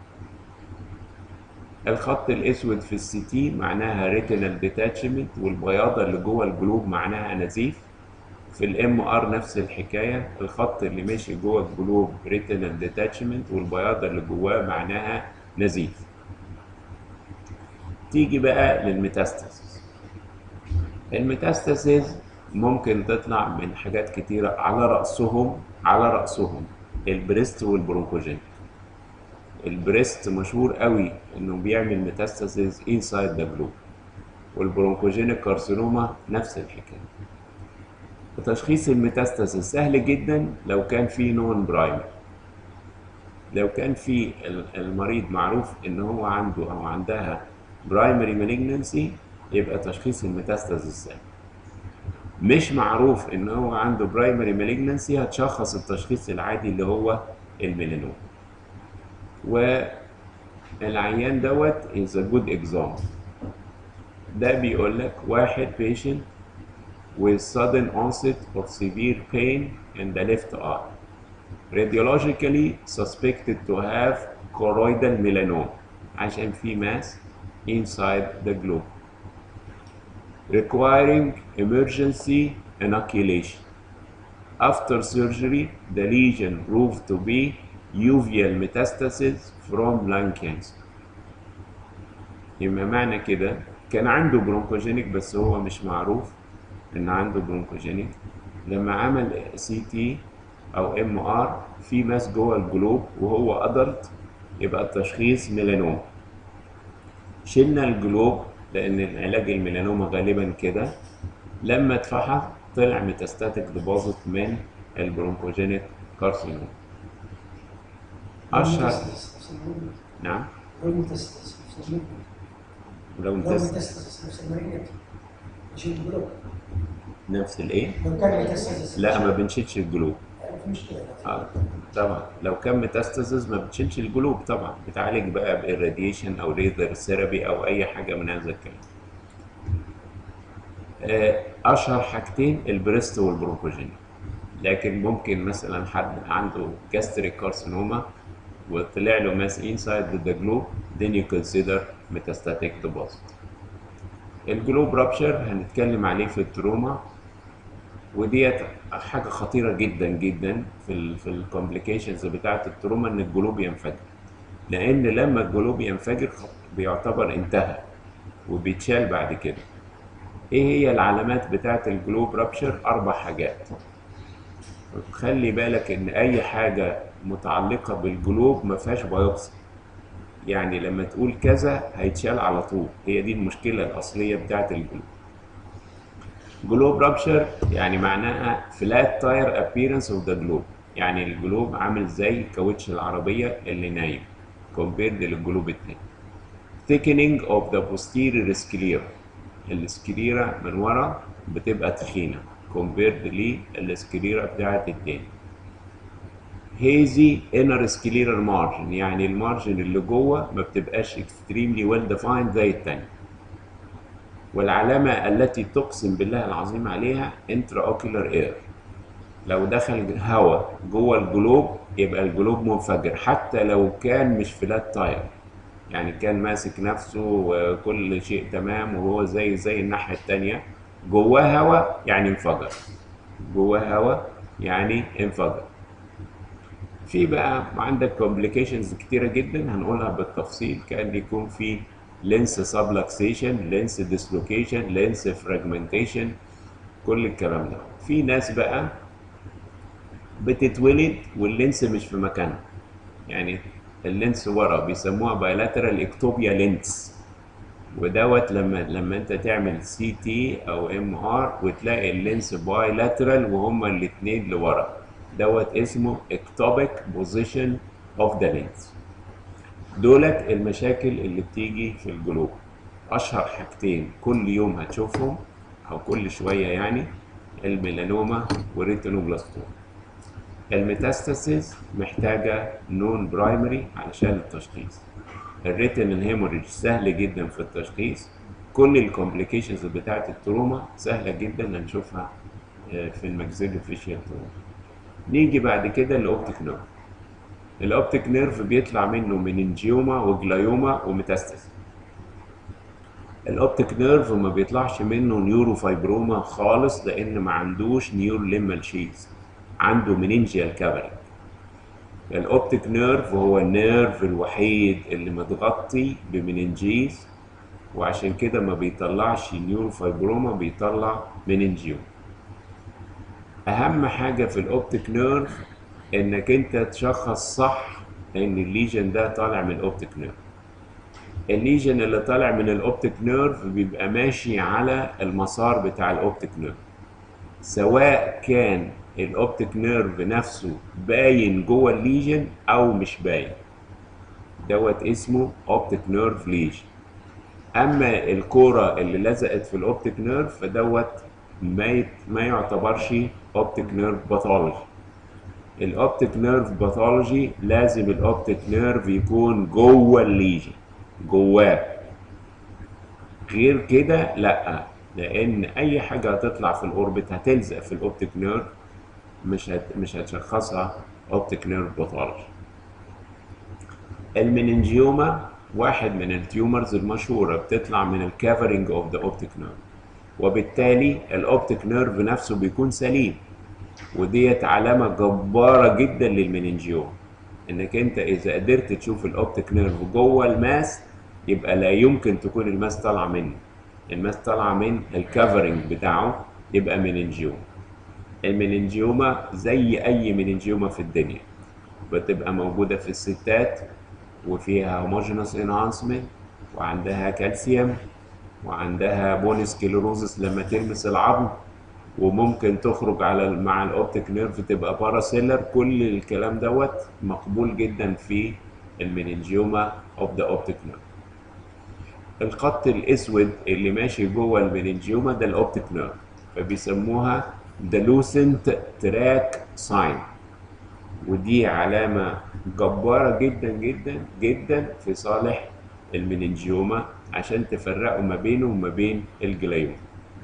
الخط الاسود في السي تي معناها ريتينال ديتاتشمنت والبياضه اللي جوه الجلوب معناها نزيف في الام ار نفس الحكايه الخط اللي ماشي جوه الجلوب ريتينال ديتاتشمنت والبياضه اللي جواه معناها نزيف تيجي بقى للميتاستاسيس الميتاستاسيس ممكن تطلع من حاجات كتيرة على رأسهم على رأسهم البريست والبرونكوجين البريست مشهور قوي انه بيعمل ميتاستاسيس انسايد ذا جلوب والبرونكوجينيك كارسينوما نفس الحكايه وتشخيص الميتاستاسيس سهل جدا لو كان في نون برايمر لو كان في المريض معروف ان هو عنده او عندها برايمري مالجنسي يبقى تشخيص الميتاستاسيس سهل مش معروف ان هو عنده برايمري مالجنسي هتشخص التشخيص العادي اللي هو الميلانوم والعيان دوت is a good example ده بيقول لك واحد patient with sudden onset of severe pain in the left eye radiologically suspected to have choroidal melanoma عشان في mass inside the globe requiring emergency inoculation after surgery the lesion proved to be uveal metastasis from lung cancer يبقى معنى كده كان عنده برونكوجينيك بس هو مش معروف ان عنده برونكوجينيك لما عمل سي تي او ام ار في ماس جوه الجلوب وهو ادلت يبقى التشخيص ميلانوم شلنا الجلوب لان العلاج الميلانوما غالبا كده لما اتفحص طلع ميتاستاتيك ديبوزيت من البرونكوجينيك كارسينوم اشهر نعم لو انت نفس الايه لو كان ميتاستاسيس لا ما بنشيلش الجلوب في مشكله اه طبعا لو كان ميتاستاسيس ما بتشيلش الجلوب طبعا بتعالج بقى بالراديشن او ليزر ثيرابي او اي حاجه من هذا الكلام آه، اشهر حاجتين البريست والبرونكوجين لكن ممكن مثلا حد عنده جاستريك كارسينوما وطلع له ماس انسايد ذا جلوب then you consider metastatic deposit الجلوب رابشر هنتكلم عليه في التروما وديت حاجه خطيره جدا جدا في ال في الكومبليكيشنز بتاعه التروما ان الجلوب ينفجر لان لما الجلوب ينفجر خ- بيعتبر انتهى وبيتشال بعد كده ايه هي العلامات بتاعه الجلوب رابشر اربع حاجات خلي بالك ان اي حاجه متعلقه بالجلوب ما فيهاش بايوبسي يعني لما تقول كذا هيتشال على طول هي دي المشكله الاصليه بتاعه الجلوب جلوب رابشر يعني معناها فلات تاير ابييرنس اوف ذا جلوب يعني الجلوب عامل زي كاوتش العربيه اللي نايم كومبيرد للجلوب التاني thickening of the posterior sclera السكليرا من ورا بتبقى تخينه كومبيرد للسكليرا بتاعت التاني هيزي انر سكليرال مارجن يعني المارجن اللي جوه ما بتبقاش اكستريملي ويل ديفايند زي التانية والعلامة التي تقسم بالله العظيم عليها انترا اوكيولار اير لو دخل هواء جوه الجلوب يبقى الجلوب منفجر حتى لو كان مش فلات تاير يعني كان ماسك نفسه وكل شيء تمام وهو زي زي الناحية التانية جواه هواء يعني انفجر جواه هواء يعني انفجر في بقى عندك كومبليكيشنز كتيره جدا هنقولها بالتفصيل كان يكون في لينس سابلكسيشن لينس ديسلوكيشن لينس فراجمنتيشن كل الكلام ده في ناس بقى بتتولد واللينس مش في مكانها يعني اللينس ورا بيسموها بايلاترال اكتوبيا لينس ودوت لما لما انت تعمل سي تي او ام ار وتلاقي اللينس بايلاترال وهما الاثنين لورا دوت اسمه اكتوبيك بوزيشن اوف ذا لينس دولت المشاكل اللي بتيجي في الجلوب اشهر حاجتين كل يوم هتشوفهم او كل شويه يعني الميلانوما والريتينوبلاستوما الميتاستاسيس محتاجه نون برايمري علشان التشخيص الريتينال هيموريج سهل جدا في التشخيص كل الكومبليكيشنز بتاعه التروما سهله جدا هنشوفها في الماكسيلو فيشيال تروما نيجي بعد كده الاوبتيك نيرف الاوبتيك نيرف بيطلع منه مننجيوما وجلايوما وميتاستاسيس الاوبتيك نيرف ما بيطلعش منه نيورو فايبروما خالص لان ما عندوش نيور ليمال شيز عنده مننجيال كافرنج الاوبتيك نيرف هو النيرف الوحيد اللي متغطي بمننجيز وعشان كده ما بيطلعش نيورو فايبروما بيطلع مننجيوم اهم حاجه في الاوبتيك نيرف انك انت تشخص صح ان الليجن ده طالع من الاوبتيك نيرف الليجن اللي طالع من الاوبتيك نيرف بيبقى ماشي على المسار بتاع الاوبتيك نيرف سواء كان الاوبتيك نيرف نفسه باين جوه الليجن او مش باين دوت اسمه اوبتيك نيرف ليجن اما الكوره اللي لزقت في الاوبتيك نيرف فدوت ما ما يعتبرش اوبتيك نيرف باثولوجي الاوبتيك نيرف باثولوجي لازم الاوبتيك نيرف يكون جوه الليجن جواه غير كده لا لان اي حاجه هتطلع في الاوربت هتلزق في الاوبتيك نيرف مش هت... مش هتشخصها اوبتيك نيرف باثولوجي المننجيوما واحد من التيومرز المشهوره بتطلع من الكافرنج اوف ذا اوبتيك نيرف وبالتالي الاوبتيك نيرف نفسه بيكون سليم وديت علامه جباره جدا للمننجيوما انك انت اذا قدرت تشوف الاوبتيك نيرف جوه الماس يبقى لا يمكن تكون الماس طالعه منه الماس طالعه من الكفرنج بتاعه يبقى مننجيوما المننجيوما زي اي مننجيوما في الدنيا بتبقى موجوده في الستات وفيها هوموجينوس انهانسمنت وعندها كالسيوم وعندها بون سكليروزس لما تلمس العظم وممكن تخرج على مع الاوبتيك نيرف تبقى باراسيلر كل الكلام دوت مقبول جدا في المننجيوما اوف ذا اوبتيك نيرف الخط الاسود اللي ماشي جوه المننجيوما ده الاوبتيك نيرف فبيسموها the lucent track sign ودي علامة جبارة جدا جدا جدا في صالح المننجيوما عشان تفرقوا ما بينه وما بين الجلايوما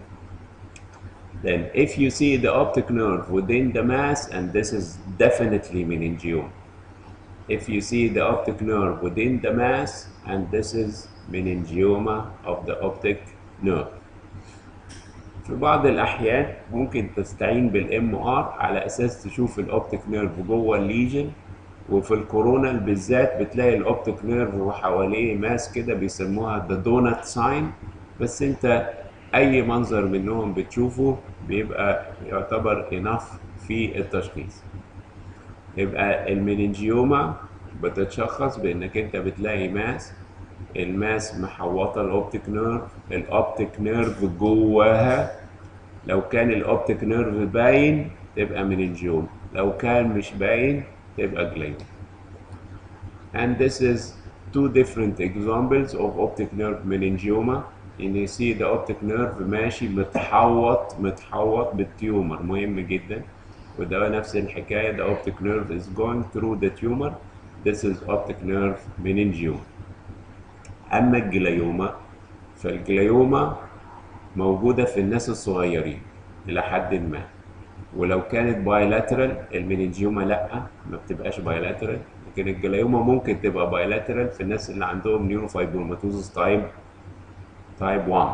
Then if you see the optic nerve within the mass and this is definitely meningioma. If you see the optic nerve within the mass and this is meningioma of the optic nerve. في بعض الأحيان ممكن تستعين بالام ار على أساس تشوف الأوبتيك نيرف جوه الليجن وفي الكورونا بالذات بتلاقي الأوبتيك نيرف وحواليه ماس كده بيسموها ذا دونات ساين بس أنت أي منظر منهم بتشوفه بيبقى يعتبر اناف في التشخيص يبقى المننجيوما بتتشخص بانك انت بتلاقي ماس الماس محوطه الاوبتيك نيرف الاوبتيك نيرف جواها لو كان الاوبتيك نيرف باين تبقى مننجيوما لو كان مش باين تبقى جلايوما and this is two different examples of optic nerve meningioma ان you see the optic nerve ماشي متحوط متحوط بالتيومر مهم جدا وده نفس الحكايه the optic nerve is going through the tumor this is optic nerve meningioma اما الجلايوما فالجلايوما موجوده في الناس الصغيرين الى حد ما ولو كانت بايلاترال المننجيوما لا ما بتبقاش بايلاترال لكن الجلايوما ممكن تبقى بايلاترال في الناس اللي عندهم نيوروفايبروماتوزس تايب تايب 1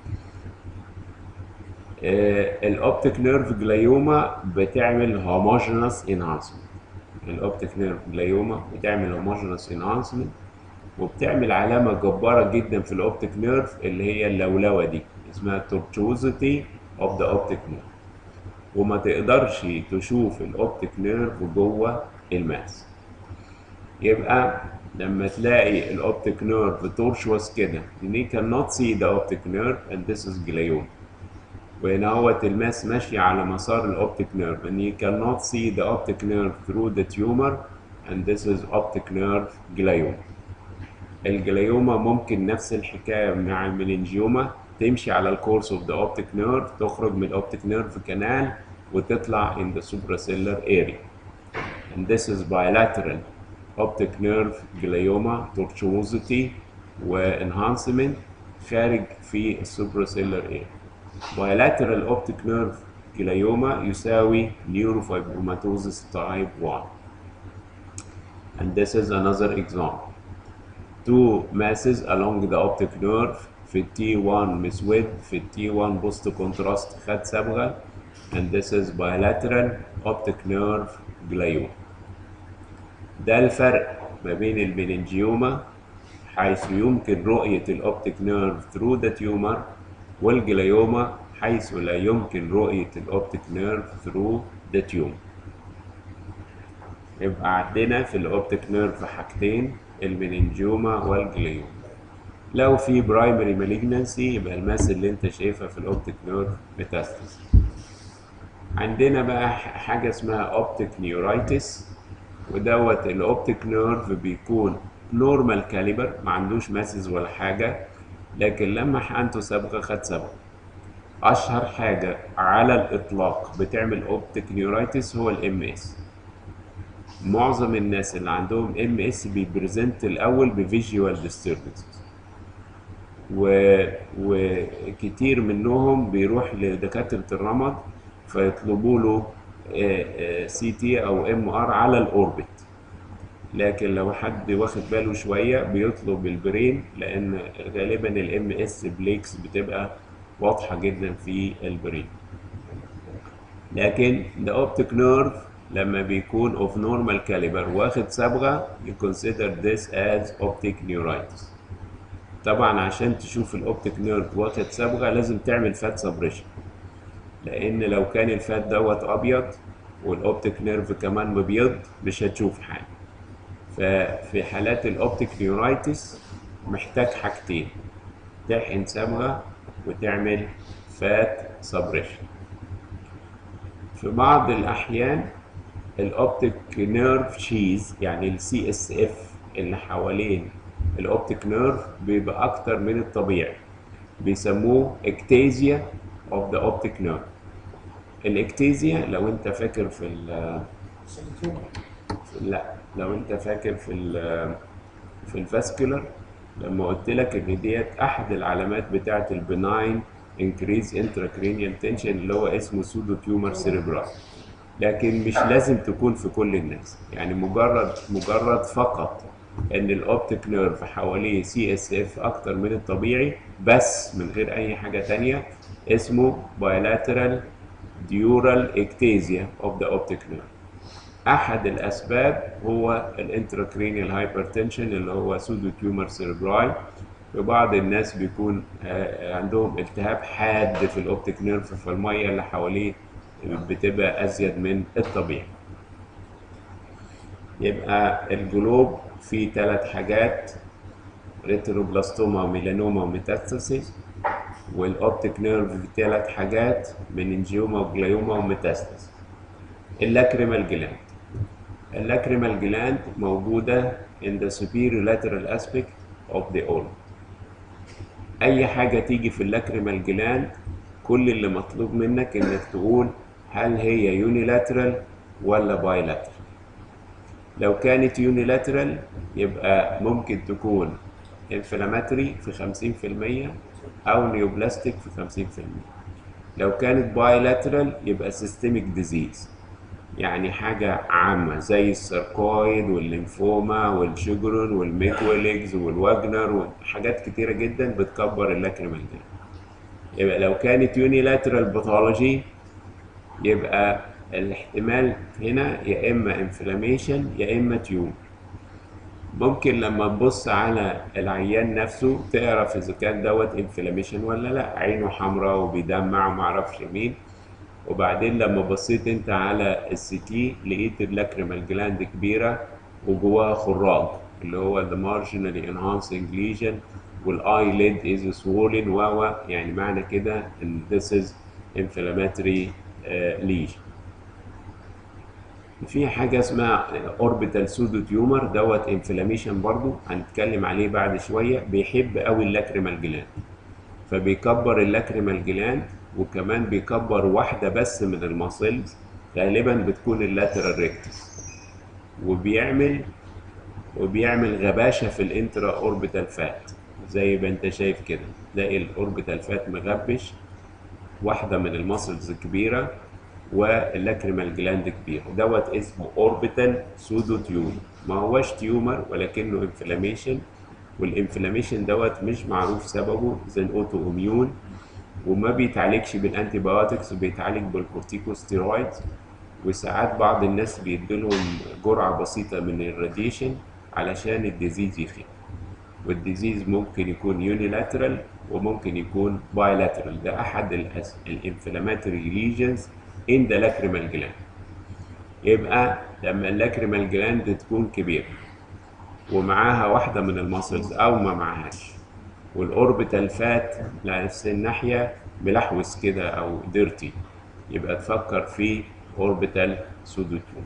الاوبتيك نيرف جلايوما بتعمل هوموجينوس انهانسمنت الاوبتيك نيرف جلايوما بتعمل هوموجينوس انهانسمنت وبتعمل علامه جباره جدا في الاوبتيك نيرف اللي هي اللولوه دي اسمها تورتوزيتي اوف ذا اوبتيك نيرف وما تقدرش تشوف الاوبتيك نيرف جوه الماس يبقى لما تلاقي الاوبتيك نيرف tortuous كده you cannot see the optic nerve and this is glioma وهنا هو الماس ماشي على مسار الاوبتيك نيرف and you cannot see the optic nerve through the tumor and this is optic nerve glioma الجليوما ممكن نفس الحكاية مع الميلينجيوما تمشي على الكورس اوف ذا اوبتيك نيرف تخرج من الاوبتيك نيرف كانال وتطلع in the supracellular area and this is bilateral optic nerve glioma tortuosity وانهانسمنت خارج في السوبراسيلر area bilateral optic nerve glioma يساوي neurofibromatosis type 1 and this is another example two masses along the optic nerve في T1 مسود في T1 post contrast خد صبغة and this is bilateral optic nerve glioma ده الفرق ما بين الميلينجيوما حيث يمكن رؤية الأوبتيك نيرف through the tumor والجليوما حيث لا يمكن رؤية الأوبتيك نيرف through the tumor يبقى عندنا في الأوبتيك نيرف حاجتين الميلينجيوما والجليوما لو في برايمري مالجنسي يبقى الماس اللي انت شايفها في الأوبتيك نيرف ميتاستاسيس عندنا بقى حاجة اسمها أوبتيك نيورايتس ودوت الاوبتيك نيرف بيكون نورمال كاليبر ما عندوش ماسز ولا حاجه لكن لما حقنته صبغه خد صبغه اشهر حاجه على الاطلاق بتعمل اوبتيك نيورايتس هو الام اس معظم الناس اللي عندهم ام اس بيبريزنت الاول بفيجوال ديستربنسز و... وكتير منهم بيروح لدكاتره الرمد فيطلبوا له سي تي او ام ار على الاوربت لكن لو حد واخد باله شويه بيطلب البرين لان غالبا الام اس بليكس بتبقى واضحه جدا في البرين لكن the optic nerve لما بيكون of normal caliber واخد صبغه you consider this as optic neuritis طبعا عشان تشوف الاوبتيك نيرف واخد صبغه لازم تعمل فات سبريشن لان لو كان الفات دوت ابيض والاوبتيك نيرف كمان مبيض مش هتشوف حاجه ففي حالات الاوبتيك نيورايتس محتاج حاجتين تحقن صبغه وتعمل فات سبريشن في بعض الاحيان الاوبتيك نيرف شيز يعني السي اس اف اللي حوالين الاوبتيك نيرف بيبقى اكتر من الطبيعي بيسموه اكتازيا of the optic nerve الاكتيزيا لو انت فاكر في ال لا لو انت فاكر في ال في الفاسكولار لما قلت لك ان ديت احد العلامات بتاعه البناين انكريز انتراكرينيال تنشن اللي هو اسمه سودو تيومر سيريبرال لكن مش لازم تكون في كل الناس يعني مجرد مجرد فقط ان الاوبتيك نيرف حواليه سي اس اف اكتر من الطبيعي بس من غير اي حاجه تانية اسمه bilateral dural ectasia of the optic nerve احد الاسباب هو الانتراكرينيال هايبرتنشن اللي هو سودو تيومر سيربراي في بعض الناس بيكون عندهم التهاب حاد في الاوبتيك نيرف فالميه اللي حواليه بتبقى ازيد من الطبيعي يبقى الجلوب فيه ثلاث حاجات ريتروبلاستوما وميلانوما وميتاستاسيس والاوبتيك نيرف في ثلاث حاجات مننجيوما وجلايوما وميتاستاسيس اللاكريمال جلاند اللاكريمال جلاند موجودة in the superior lateral aspect of the organ أي حاجة تيجي في اللاكريمال جلاند كل اللي مطلوب منك إنك تقول هل هي يونيلاترال ولا بايلاترال لو كانت يونيلاترال يبقى ممكن تكون انفلاماتري في 50% أو نيوبلاستيك في 50% لو كانت بايلاترال يبقى سيستميك ديزيز يعني حاجة عامة زي الساركويد والليمفوما والشجرون والميكوليجز والواجنر وحاجات كتيرة جدا بتكبر اللاكريمال جلاند يبقى لو كانت يونيلاترال باثولوجي يبقى الاحتمال هنا يا اما انفلاميشن يا اما تيوم ممكن لما تبص على العيان نفسه تعرف اذا كان دوت انفلاميشن ولا لا عينه حمراء وبيدمع ومعرفش مين وبعدين لما بصيت انت على السي تي لقيت اللاكريمال جلاند كبيره وجواها خراج اللي هو the marginally enhancing lesion والاي lid is swollen و يعني معنى كده ان this is inflammatory uh, lesion في حاجة اسمها اوربيتال سودو تيومر دوت انفلاميشن برضو هنتكلم عليه بعد شوية بيحب قوي اللاكريمال جلاند فبيكبر اللاكريمال جلاند وكمان بيكبر واحدة بس من الماسلز غالبا بتكون اللاترال ريكتس وبيعمل وبيعمل غباشة في الانترا اوربيتال فات زي ما انت شايف كده تلاقي الاوربيتال فات مغبش واحدة من الماسلز الكبيرة واللاكريمال جلاند كبير دوت اسمه اوربيتال سودو تيومر ما هوش تيومر ولكنه انفلاميشن والانفلاميشن دوت مش معروف سببه زي اوتو اميون وما بيتعالجش بالانتي بايوتكس وبيتعالج بالكورتيكوستيرويدز وساعات بعض الناس بيديلهم جرعه بسيطه من الراديشن علشان الديزيز يخف والديزيز ممكن يكون يونيلاترال وممكن يكون بايلاترال ده احد الانفلاماتوري ليجنز ان ذا لاكريمال جلاند يبقى لما اللاكريمال جلاند تكون كبيره ومعاها واحده من الماسلز او ما معاهاش والاوربيتال فات نفس الناحيه ملحوس كده او ديرتي يبقى تفكر في اوربيتال سودوتيوم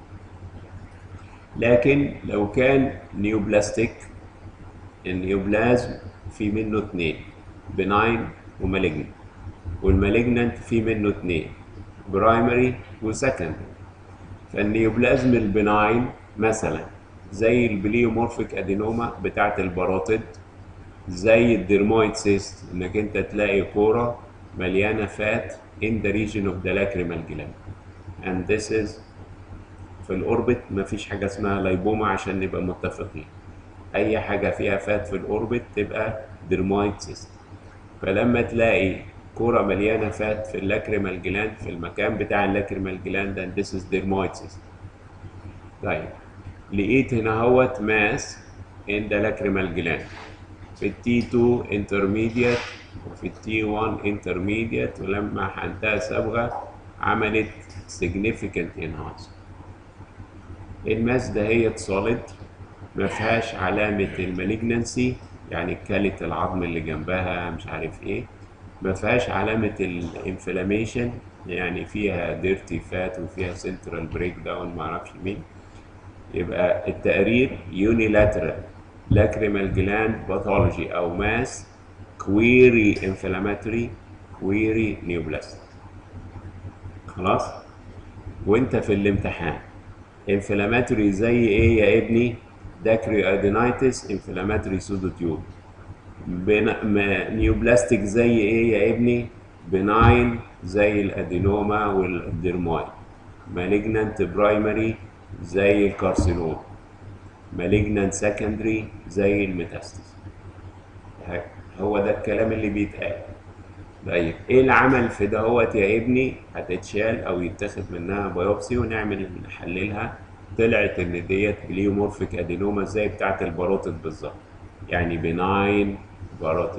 لكن لو كان نيوبلاستيك النيوبلازم في منه اتنين بناين ومالجنت والمالجنت في منه اتنين برايمري وسكندري فالنيوبلازم البناين مثلا زي البليومورفيك ادينوما بتاعت الباروتيد زي الديرمويد سيست انك انت تلاقي كوره مليانه فات in the region of the lacrimal gland and this is في الاوربت مفيش حاجه اسمها لايبوما عشان نبقى متفقين اي حاجه فيها فات في الاوربت تبقى ديرمويد سيست فلما تلاقي كوره مليانه فات في اللاكريمال جلاند في المكان بتاع اللاكريمال جلاند and this is dermoid cyst طيب لقيت هنا هوت ماس in the lacrimal gland في التي 2 intermediate وفي التي 1 intermediate ولما حنتها صبغه عملت significant enhancement الماس ده هي solid ما فيهاش علامة المالجنسي يعني كلت العظم اللي جنبها مش عارف ايه ما فيهاش علامة الانفلاميشن يعني فيها ديرتي فات وفيها سنترال بريك داون معرفش مين يبقى التقرير يونيلاترال لاكريمال جلاند باثولوجي او ماس كويري انفلاماتوري كويري نيوبلاست خلاص وانت في الامتحان انفلاماتوري زي ايه يا ابني داكري ادينايتس انفلاماتوري سودوتيوب نيوبلاستيك زي ايه يا ابني بناين زي الادينوما والديرمويد مالجنانت برايمري زي الكارسينوم مالجنانت سكندري زي الميتاستاس هو ده الكلام اللي بيتقال طيب ايه العمل في دهوت يا ابني هتتشال او يتاخد منها بايوبسي ونعمل نحللها طلعت ان ديت بليومورفيك ادينوما زي بتاعه الباروتيد بالظبط يعني بناين باروتيد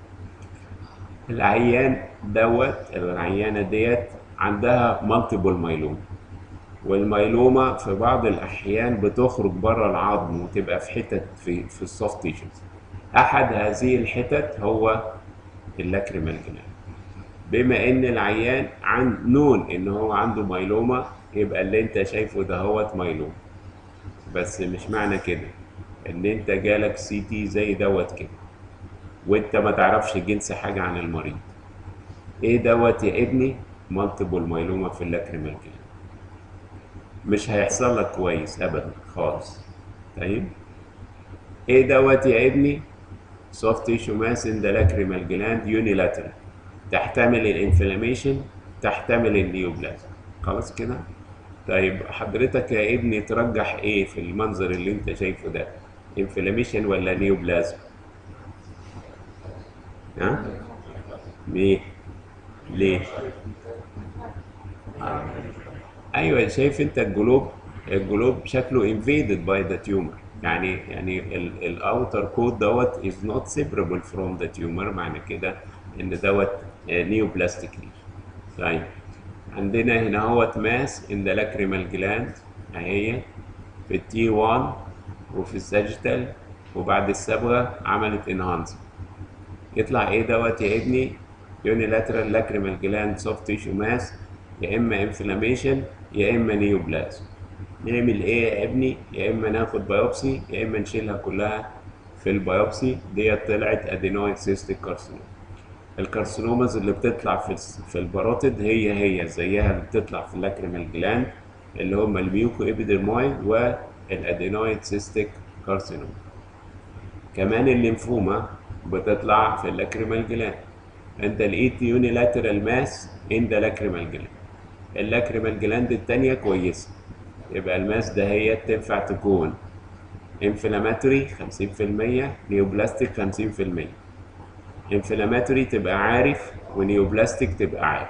العيان دوت العيانه ديت عندها مالتيبل مايلوما والميلوما في بعض الاحيان بتخرج بره العظم وتبقى في حتت في في السوفت تيشوز احد هذه الحتت هو اللاكريمال جلاند بما ان العيان عن نون ان هو عنده ميلوما يبقى اللي انت شايفه ده هوت ميلوما بس مش معنى كده ان انت جالك سي تي زي دوت كده وانت ما تعرفش جنس حاجه عن المريض ايه دوت يا ابني مالتيبل ميلوما في اللاكريمال جلاند مش هيحصل لك كويس ابدا خالص طيب ايه دوت يا ابني soft tissue mass in the lacrimal gland unilateral تحتمل الانفلاميشن تحتمل النيوبلازم خلاص كده طيب حضرتك يا ابني ترجح ايه في المنظر اللي انت شايفه ده انفلاميشن ولا نيوبلازم ها ليه ليه ايوه شايف انت الجلوب الجلوب شكله invaded by the tumor يعني يعني الاوتر كود دوت is not separable from the tumor معنى كده ان دوت نيوبلاستيك طيب عندنا هنا هوت ماس in the lacrimal gland اهي في التي 1 وفي الساجيتال وبعد الصبغه عملت انهانس يطلع ايه دوت يا ابني يونيلاترال لاكريمال جلاند سوفت تيشو ماس يا اما انفلاميشن يا اما نيوبلازم نعمل ايه يا ابني يا اما ناخد بايوبسي يا اما نشيلها كلها في البايوبسي ديت طلعت ادينويد سيستيك كارسينوما الكارسينوماز اللي بتطلع في في الباروتيد هي هي زيها اللي بتطلع في اللاكريمال جلاند اللي هم الميوكو ابيدرمويد والادينويد سيستيك كارسينوما كمان الليمفوما بتطلع في اللاكريمال جلاند انت لقيت يونيلاترال ماس ان ذا لاكريمال جلاند اللاكريمال جلاند التانية كويسة يبقى الماس ده هي تنفع تكون انفلاماتوري 50% نيوبلاستيك 50% انفلاماتوري تبقى عارف ونيوبلاستيك تبقى عارف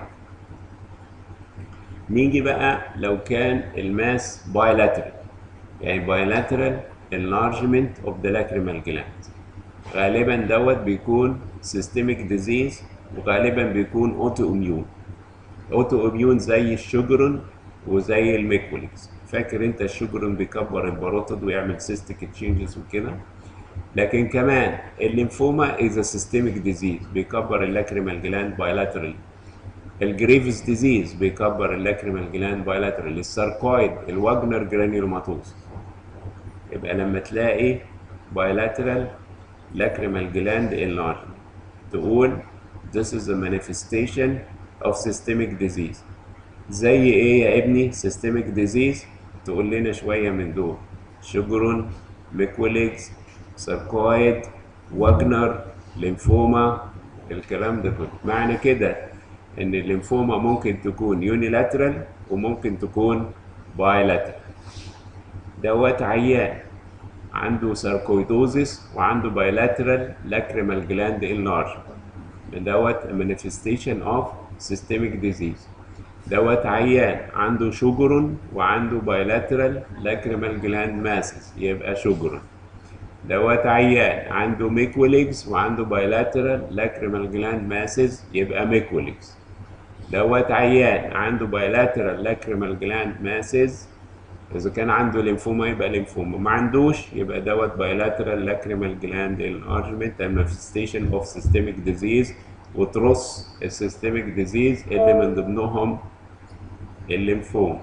نيجي بقى لو كان الماس بايلاترال يعني بايلاترال enlargement of the lacrimal gland غالبا دوت بيكون systemic disease وغالبا بيكون اوتو اميون اوتو اميون زي الشجرن وزي الميكوليكس فاكر انت الشجرن بيكبر الباروتيد ويعمل سيستيك تشينجز وكده لكن كمان الليمفوما از سيستميك ديزيز بيكبر اللاكريمال جلاند بايلاترال الجريفز ديزيز بيكبر اللاكريمال جلاند بايلاترال الساركويد الواجنر جرانيولوماتوز يبقى لما تلاقي بايلاترال lacrimal gland enlargement تقول this is a manifestation of systemic disease زي ايه يا ابني systemic disease تقول لنا شوية من دول شجرون ميكوليكس ساركويد واجنر ليمفوما الكلام ده كله معنى كده ان الليمفوما ممكن تكون يونيلاترال وممكن تكون بايلاترال دوت عيان عنده ساركويدوزيس وعنده بايلاترال لاكريمال جلاند انلارج دوت manifestation of systemic disease دوت عيان عنده شجرن وعنده بايلاترال لاكريمال جلاند ماسس يبقى شجرن دوت عيان عنده ميكوليكس وعنده بايلاترال لاكريمال جلاند ماسس يبقى ميكوليكس دوت عيان عنده بايلاترال لاكريمال جلاند ماسس اذا كان عنده ليمفوما يبقى ليمفوما ما عندوش يبقى دوت bilateral lacrimal gland enlargement and manifestation of systemic disease وترص السيستميك ديزيز اللي من ضمنهم الليمفوما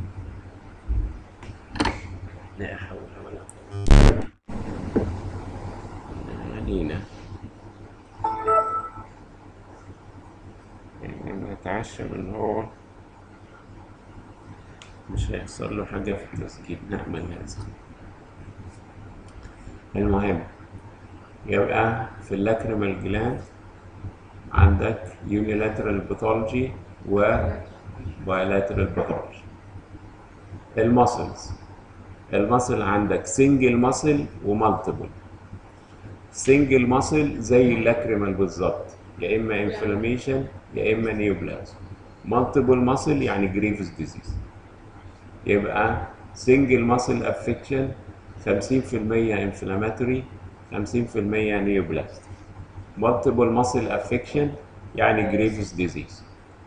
لا حول ولا قوة علينا يعني نتعشم ان هو مش هيحصل له حاجة في التسجيل نعمل هذا المهم يبقى في اللاكريمال جلاند عندك يونيلاترال باثولوجي و بايلاترال باثولوجي الماسلز الماسل عندك سنجل ماسل ومالتيبل سنجل ماسل زي اللاكريمال بالظبط يا اما انفلاميشن يا اما نيوبلازم مالتيبل ماسل يعني جريفز ديزيز يبقى سنجل ماسل افكشن 50% انفلاماتوري 50% نيوبلاست مالتيبل ماسل افكشن يعني جريفز ديزيز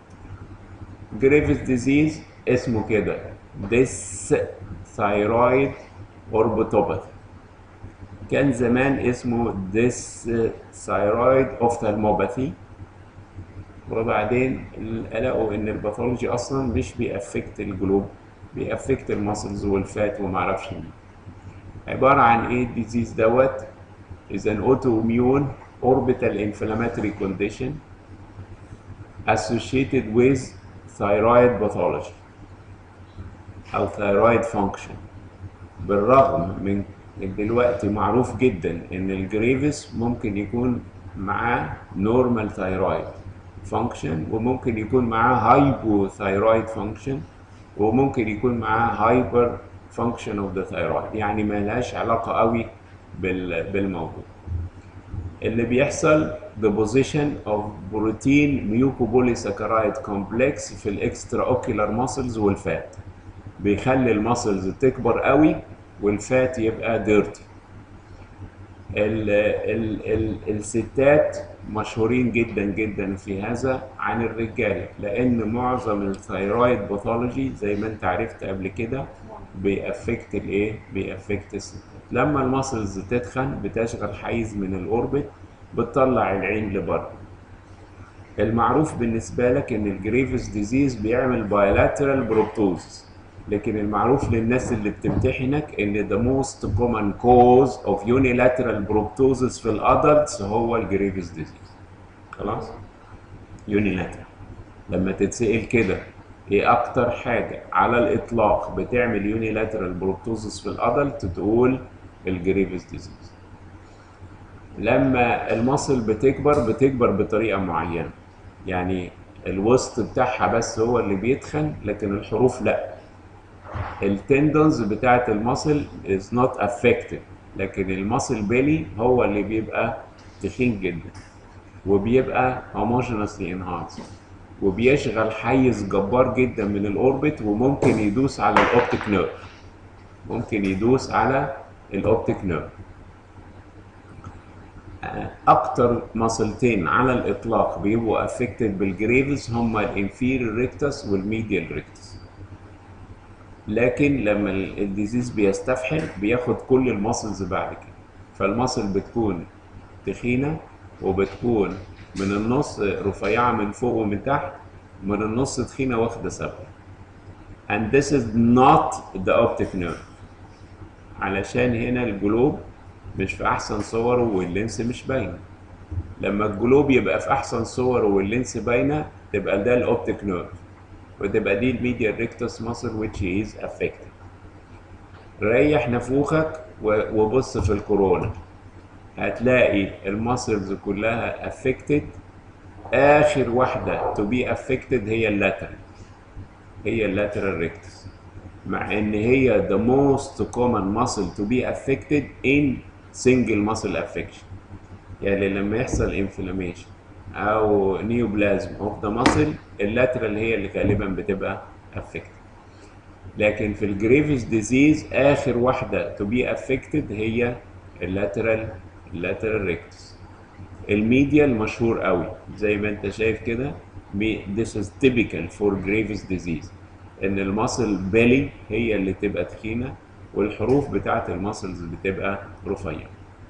جريفز ديزيز اسمه كده ديس ثايرويد اوربوتوباثي كان زمان اسمه ديس ثايرويد اوفثالموباثي وبعدين لقوا ان الباثولوجي اصلا مش بيأفكت الجلوب بيأفكت الماسلز والفات ومعرفش مين عبارة عن ايه الديزيز دوت is an autoimmune orbital inflammatory condition associated with thyroid pathology أو thyroid function بالرغم من دلوقتي معروف جدا إن الجريفس ممكن يكون معاه normal thyroid function وممكن يكون معاه hypothyroid function وممكن يكون معاه هايبر فانكشن اوف ذا ثايرويد يعني ما لهاش علاقه قوي بالموضوع اللي بيحصل deposition of protein mucopolysaccharide complex في الاكسترا اوكيولار ماسلز والفات بيخلي الماسلز تكبر قوي والفات يبقى ديرتي ال ال ال الستات مشهورين جدا جدا في هذا عن الرجاله لان معظم الثايرويد باثولوجي زي ما انت عرفت قبل كده بيأفكت الايه بيأفكت الستات لما الماسلز تتخن بتشغل حيز من الاوربت بتطلع العين لبره المعروف بالنسبة لك ان الجريفز ديزيز بيعمل بايلاترال بروبتوز لكن المعروف للناس اللي بتمتحنك ان the most common cause of unilateral proptosis في الادلتس هو الجريفز ديزيز خلاص unilateral لما تتسأل كده ايه اكتر حاجة على الاطلاق بتعمل يونيلاترال بروبتوزس في الادلت تقول الجريفز ديزيز لما المصل بتكبر بتكبر بطريقة معينة يعني الوسط بتاعها بس هو اللي بيتخن لكن الحروف لا التندونز بتاعت المصل is not affected لكن المصل بيلي هو اللي بيبقى تخين جدا وبيبقى homogeneously enhanced وبيشغل حيز جبار جدا من الاوربت وممكن يدوس على الاوبتيك نيرف ممكن يدوس على الاوبتيك نيرف اكتر مصلتين على الاطلاق بيبقوا افكتد بالجريفز هما الانفيريور ريكتس والميديال ريكتس لكن لما الديزيز بيستفحل بياخد كل الماسلز بعد كده فالماسل بتكون تخينه وبتكون من النص رفيعه من فوق ومن تحت من النص تخينه واخده سبب and this is not the optic nerve علشان هنا الجلوب مش في احسن صوره واللينس مش باينه لما الجلوب يبقى في احسن صوره واللينس باينه تبقى ده الاوبتيك نيرف وتبقى دي الميديال ريكتس ماسل which is affected ريح نافوخك وبص في الكورونا هتلاقي الماسلز كلها affected اخر واحده to be affected هي اللاترال هي اللاترال ريكتس مع ان هي the most common muscle to be affected in single muscle affection يعني لما يحصل inflammation او neoplasm of the muscle اللاترال هي اللي غالبا بتبقى affected لكن في الجريفز ديزيز اخر واحده to be affected هي اللاترال اللاترال ريكتس الميديال مشهور قوي زي ما انت شايف كده this is typical for Graves disease ان المصل بيلي هي اللي تبقى تخينه والحروف بتاعت المسلز بتبقى رفيعه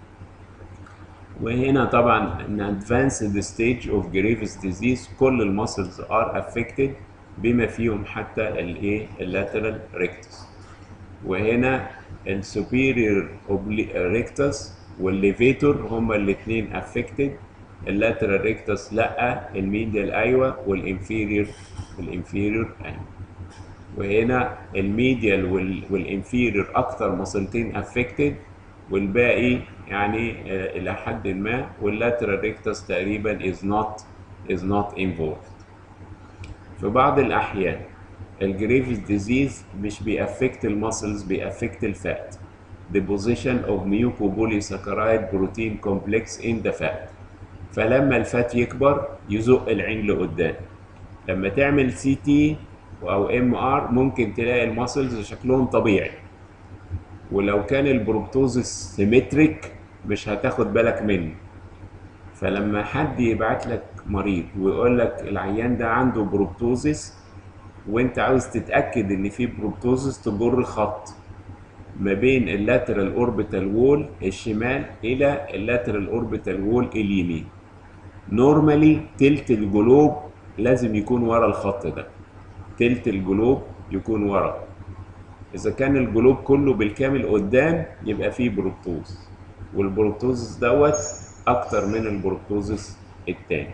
وهنا طبعا in advanced stage of Graves disease كل المسلز are affected بما فيهم حتى الايه اللاترال ريكتس وهنا السوبيريور ريكتس والليفيتور هما الاثنين affected اللاترال ريكتس لا الميديال ايوه والانفيريور الانفيريور ايوه وهنا الميديال والانفيريور اكتر مصلتين افكتد والباقي يعني آه الى حد ما واللاترال ريكتس تقريبا is not is not involved في بعض الاحيان الجريفز ديزيز مش بيأفكت المسلز بيأفكت الفات deposition of mucopolysaccharide protein complex in the fat فلما الفات يكبر يزق العين لقدام لما تعمل سي تي او ام ار ممكن تلاقي الماسلز شكلهم طبيعي ولو كان البروبتوزس سيمتريك مش هتاخد بالك منه فلما حد يبعت لك مريض ويقول لك العيان ده عنده بروبتوزس وانت عاوز تتاكد ان في بروبتوزس تجر خط ما بين اللاترال اوربيتال وول الشمال الى اللاترال اوربيتال وول اليمين نورمالي تلت الجلوب لازم يكون ورا الخط ده تلت الجلوب يكون ورا اذا كان الجلوب كله بالكامل قدام يبقى فيه بروبتوز والبروبتوزس دوت اكتر من البروبتوزس التاني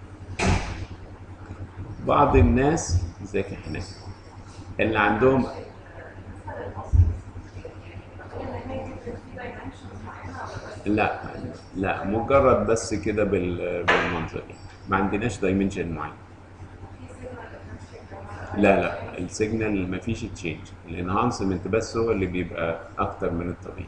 بعض الناس زي احنا اللي عندهم لا لا مجرد بس كده بالمنظر ما عندناش دايمنشن معين لا لا السيجنال ما فيش تشينج الانهانسمنت بس هو اللي بيبقى اكتر من الطبيعي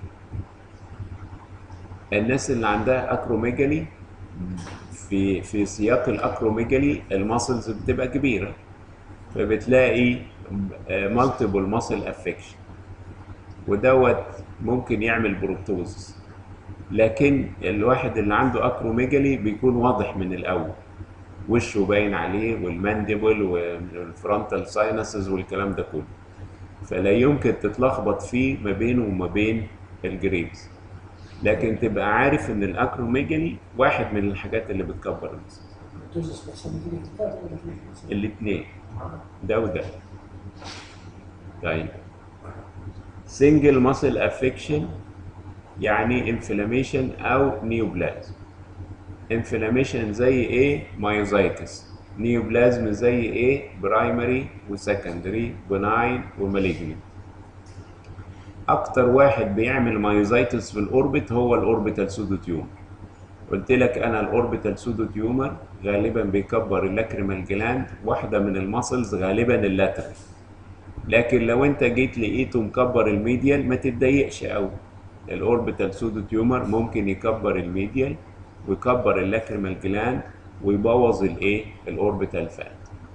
الناس اللي عندها اكروميجالي في في سياق الاكروميجالي الماسلز بتبقى كبيره فبتلاقي مالتيبل ماسل افكشن ودوت ممكن يعمل بروبتوزس لكن الواحد اللي عنده اكروميجالي بيكون واضح من الاول وشه باين عليه والمانديبل والفرونتال ساينسز والكلام ده كله فلا يمكن تتلخبط فيه ما بينه وما بين الجريفز لكن تبقى عارف ان الاكروميجالي واحد من الحاجات اللي بتكبر المسل الجزء بيحصل لي ارتفاع ولا في الاثنين ده وده طيب سنجل ماسل افكشن يعني انفلاميشن او نيوبلازم انفلاميشن زي ايه مايوزايتس نيوبلازم زي ايه برايمري وسكندري بناين ومالجنت اكتر واحد بيعمل مايوزايتس في الاوربت هو الاوربيتال سودو تيومر قلت لك انا الاوربيتال سودو تيومر غالبا بيكبر اللاكريمال جلاند واحده من المسلز غالبا اللاترال لكن لو انت جيت لقيته مكبر الميديال ما تتضايقش قوي الاوربيتال سودو تيومر ممكن يكبر الميديال ويكبر اللاكريمال جلاند ويبوظ الايه الاوربيتال فات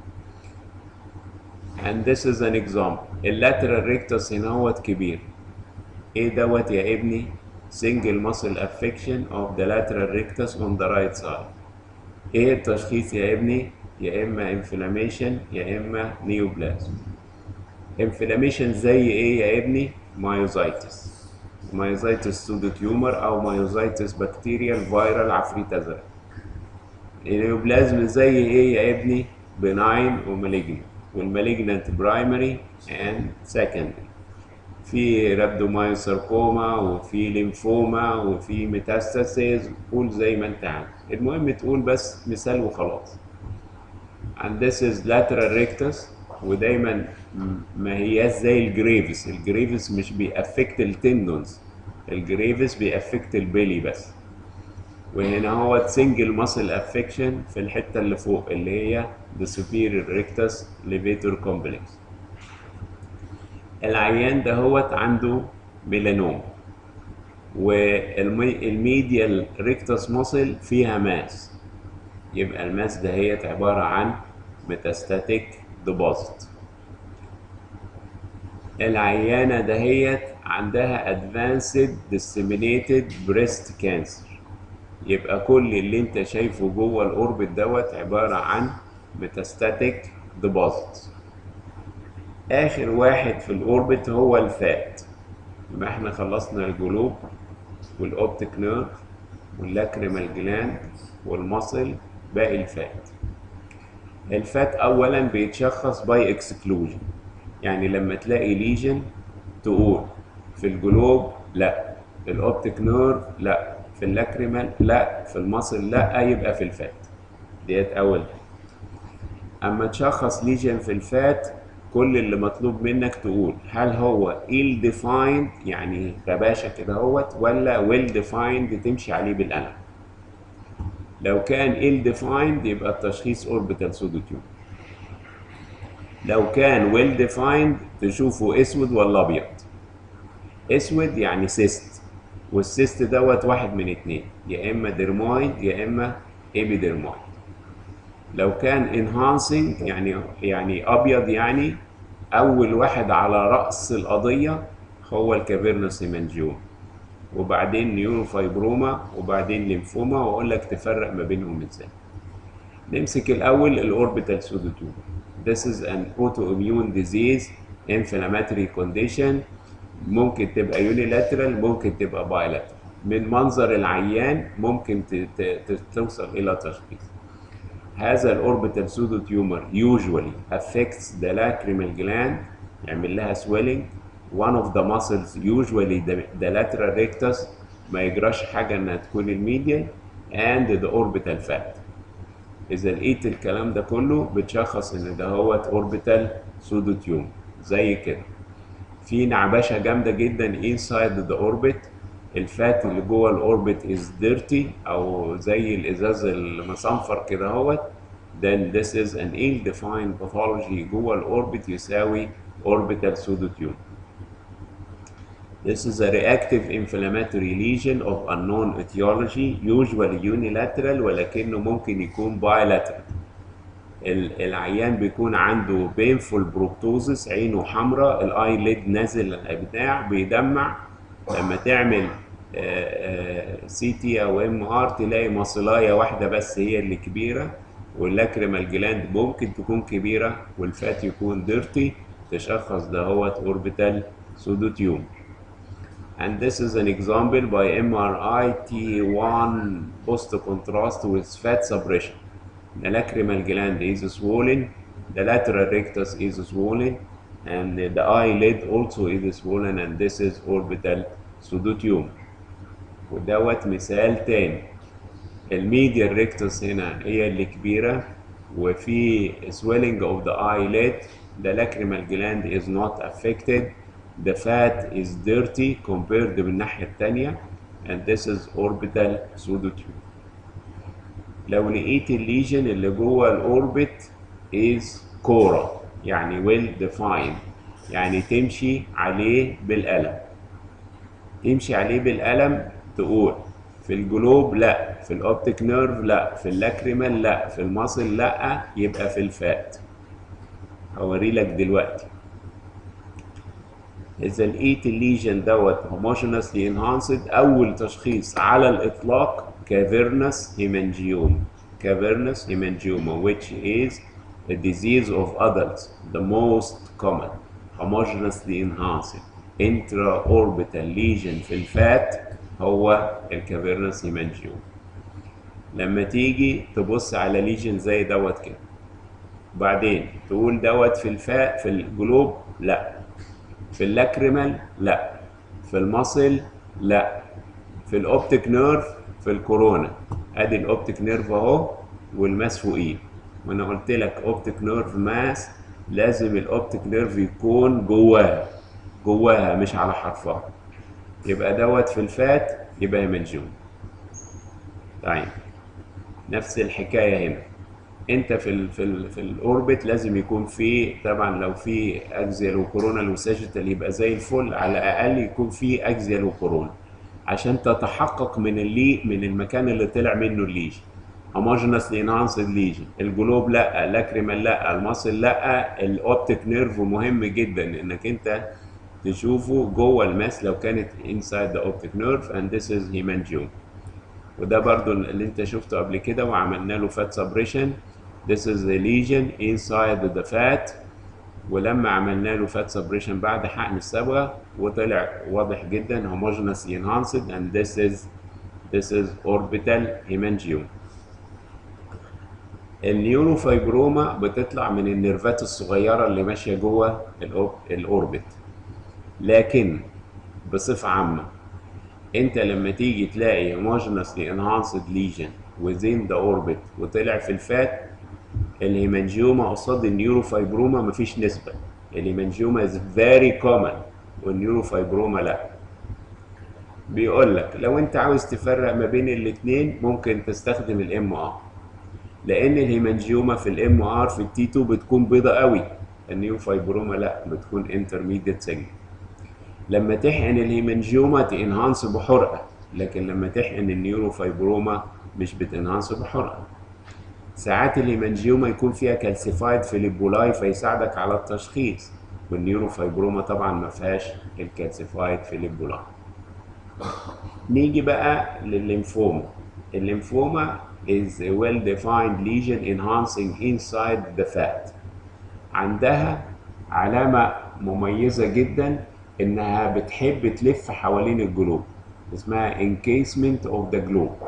and this is an example اللاترال ريكتس هنا هوت كبير ايه دوت يا ابني single muscle affection of the lateral rectus on the right side ايه التشخيص يا ابني يا اما inflammation يا اما neoplasm inflammation زي ايه يا ابني مايوزايتس مايوزايتس سودو تيومر او مايوزايتس بكتيريال فيرال عفريت ازرق النيوبلازم زي ايه يا ابني بناين ومالجنت والمالجنت برايمري اند سكندري في رابدومايوساركوما وفي ليمفوما وفي ميتاستاسيز قول زي ما انت عايز المهم تقول بس مثال وخلاص and this is lateral rectus ودايما ما هياش زي الجريفس الجريفس مش بيأفكت التندونز الجريفس بيأفكت البيلي بس وهنا هو سنجل ماسل افكشن في الحته اللي فوق اللي هي the superior rectus levator complex العيان ده هوت عنده ميلانوم والميديال ريكتس ماسل فيها ماس يبقى الماس دهيت عبارة عن ميتاستاتيك ديبوزيت العيانة دهيت عندها advanced disseminated breast cancer يبقى كل اللي انت شايفه جوه الاوربت دوت عبارة عن ميتاستاتيك ديبوزيت اخر واحد في الاوربت هو الفات يبقى احنا خلصنا الجلوب والاوبتيك نيرف واللاكريمال جلاند والمصل باقي الفات الفات اولا بيتشخص باي اكسكلوجن يعني لما تلاقي ليجن تقول في الجلوب لا في الاوبتيك نيرف لا في اللاكريمال لا في المصل لا يبقى في الفات ديت اول حاجه اما تشخص ليجن في الفات كل اللي مطلوب منك تقول هل هو ill defined يعني غباشة كده هوت ولا well defined تمشي عليه بالقلم لو كان ill defined يبقى التشخيص orbital pseudotumor لو كان well defined تشوفه اسود ولا ابيض اسود يعني سيست والسيست دوت واحد من اتنين يا اما ديرمويد يا اما ايبيديرمويد لو كان انهانسنج يعني يعني ابيض يعني اول واحد على راس القضيه هو الكافيرنوس هيمانجيوم وبعدين نيوروفايبروما وبعدين ليمفوما واقول لك تفرق ما بينهم ازاي نمسك الاول الاوربيتال سودوتوم This is an autoimmune disease inflammatory condition ممكن تبقى unilateral ممكن تبقى bilateral من منظر العيان ممكن ت- ت- توصل الى تشخيص هذا الاوربيتال سودو تيومر usually affects the lacrimal gland يعمل لها swelling one of the muscles usually the, the lateral rectus ما يجراش حاجة انها تكون الميديال and the orbital fat اذا لقيت الكلام ده كله بتشخص ان ده هو اوربيتال سودو تيومر زي كده في نعبشه جامده جدا inside the orbit الفات اللي جوه الاوربت is dirty او زي الازاز المصنفر كده اهوت then this is an ill defined pathology جوه الاوربت يساوي orbital pseudotumor This is a reactive inflammatory lesion of unknown etiology usually unilateral ولكنه ممكن يكون bilateral ال- العيان بيكون عنده painful proptosis عينه حمراء الاي ليد نازل بتاع بيدمع لما تعمل سي تي او ام ار تلاقي مصلايه واحده بس هي اللي كبيره واللاكريمال جلاند ممكن تكون كبيره والفات يكون ديرتي تشخص ده هو اوربيتال سودوتيوم and this is an example by MRI T1 post contrast with fat suppression. The lacrimal gland is swollen, the lateral rectus is swollen, and the eyelid also is swollen, and this is orbital pseudotumor. ودوت مثال تاني الميديال ريكتوس هنا هي اللي كبيرة وفي swelling of the eyelid the lacrimal gland is not affected the fat is dirty compared بالناحية التانية and this is orbital pseudotumor لو لقيت الليجن اللي جوه الاوربت is كورة يعني well defined يعني تمشي عليه بالقلم تمشي عليه بالقلم تقول في الجلوب لا في الاوبتيك نيرف لا في اللاكريمال لا في المصل لا يبقى في الفات هوري لك دلوقتي اذا لقيت الليجن دوت homogeneously enhanced اول تشخيص على الاطلاق cavernous hemangioma cavernous hemangioma which is a disease of adults the most common homogeneously enhanced intraorbital lesion في الفات هو الكافيرنس هيمانجيوم لما تيجي تبص على ليجن زي دوت كده بعدين تقول دوت في الفاء في الجلوب لا في اللاكريمال لا في المصل لا في الاوبتيك نيرف في الكورونا ادي الاوبتيك نيرف اهو والماس فوقيه وانا قلت لك اوبتيك نيرف ماس لازم الاوبتيك نيرف يكون جواها جواها مش على حرفها يبقى دوت في الفات يبقى هيمنجوم طيب نفس الحكايه هنا انت في ال في ال في الاوربت لازم يكون في طبعا لو في اكزيال وكورونال وساجيتال يبقى زي الفل على الاقل يكون في اكزيال وكورونا عشان تتحقق من اللي من المكان اللي طلع منه الليجن homogeneously enhanced lesion الجلوب لا لاكريمال لا المصل لا الاوبتيك نيرف مهم جدا انك انت تشوفه جوه الماس لو كانت inside the optic nerve and this is hemangioma وده برضو اللي انت شفته قبل كده وعملنا له fat suppression this is the lesion inside the fat ولما عملنا له fat suppression بعد حقن الصبغه وطلع واضح جدا homogeneously enhanced and this is this is orbital hemangioma النيوروفايبروما بتطلع من النيرفات الصغيره اللي ماشيه جوه الاوربت لكن بصفة عامة انت لما تيجي تلاقي homogeneously enhanced lesion within the orbit وطلع في الفات الهيمانجيوما قصاد النيوروفايبروما مفيش نسبة الهيمانجيوما is very common والنيوروفايبروما لا بيقول لك لو انت عاوز تفرق ما بين الاثنين ممكن تستخدم الام ار لان الهيمانجيوما في الام ار في التي 2 بتكون بيضة قوي النيوروفايبروما لا بتكون انترميديت سيجمنت لما تحقن الهيمنجيوما تنهانس بحرقه لكن لما تحقن النيوروفايبروما مش بتنهانس بحرقه ساعات الهيمنجيوما يكون فيها كالسيفايد فيليبولاي فيساعدك على التشخيص والنيوروفايبروما طبعا ما فيهاش الكالسيفايد فيليبولاي نيجي بقى للليمفوما الليمفوما is a well defined lesion enhancing inside the fat عندها علامة مميزة جدا انها بتحب تلف حوالين الجلوب اسمها encasement of the globe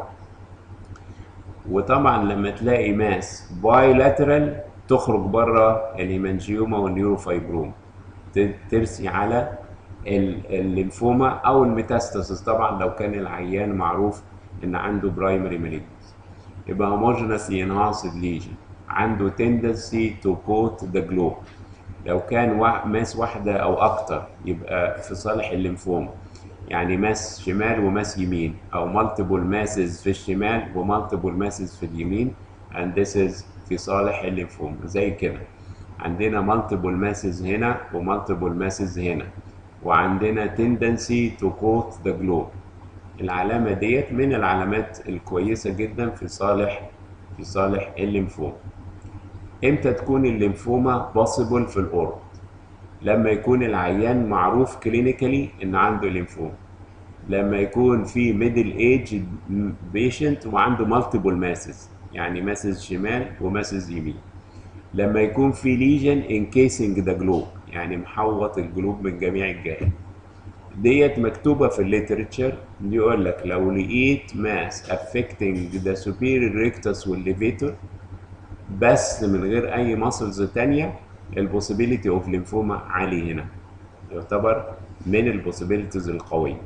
وطبعا لما تلاقي ماس بايلاترال تخرج بره الهيمانجيوما والنيوروفايبروما ترسي على الليمفوما او الميتاستاسيس طبعا لو كان العيان معروف ان عنده برايمري مالجنس يبقى homogeneously enhanced lesion عنده tendency to coat the globe لو كان ماس واحدة أو أكتر يبقى في صالح الليمفوما يعني ماس شمال وماس يمين أو multiple masses في الشمال و multiple masses في اليمين and this is في صالح الليمفوما زي كده عندنا multiple masses هنا و multiple masses هنا وعندنا tendency to coat the globe العلامة ديت من العلامات الكويسة جدا في صالح في صالح الليمفوما امتى تكون الليمفوما بوسيبل في الاورب لما يكون العيان معروف كلينيكالي ان عنده ليمفوما لما يكون في ميدل ايج بيشنت وعنده مالتيبل ماسز يعني ماسز شمال وماسز يمين لما يكون في ليجن انكيسنج ذا جلوب يعني محوط الجلوب من جميع الجهات ديت مكتوبة في الليترتشر يقول لك لو لقيت ماس affecting the superior rectus والليفيتور بس من غير أي ماسلز تانية البوسيبيليتي اوف ليمفوما عالي هنا يعتبر من البوسيبيليتيز القوية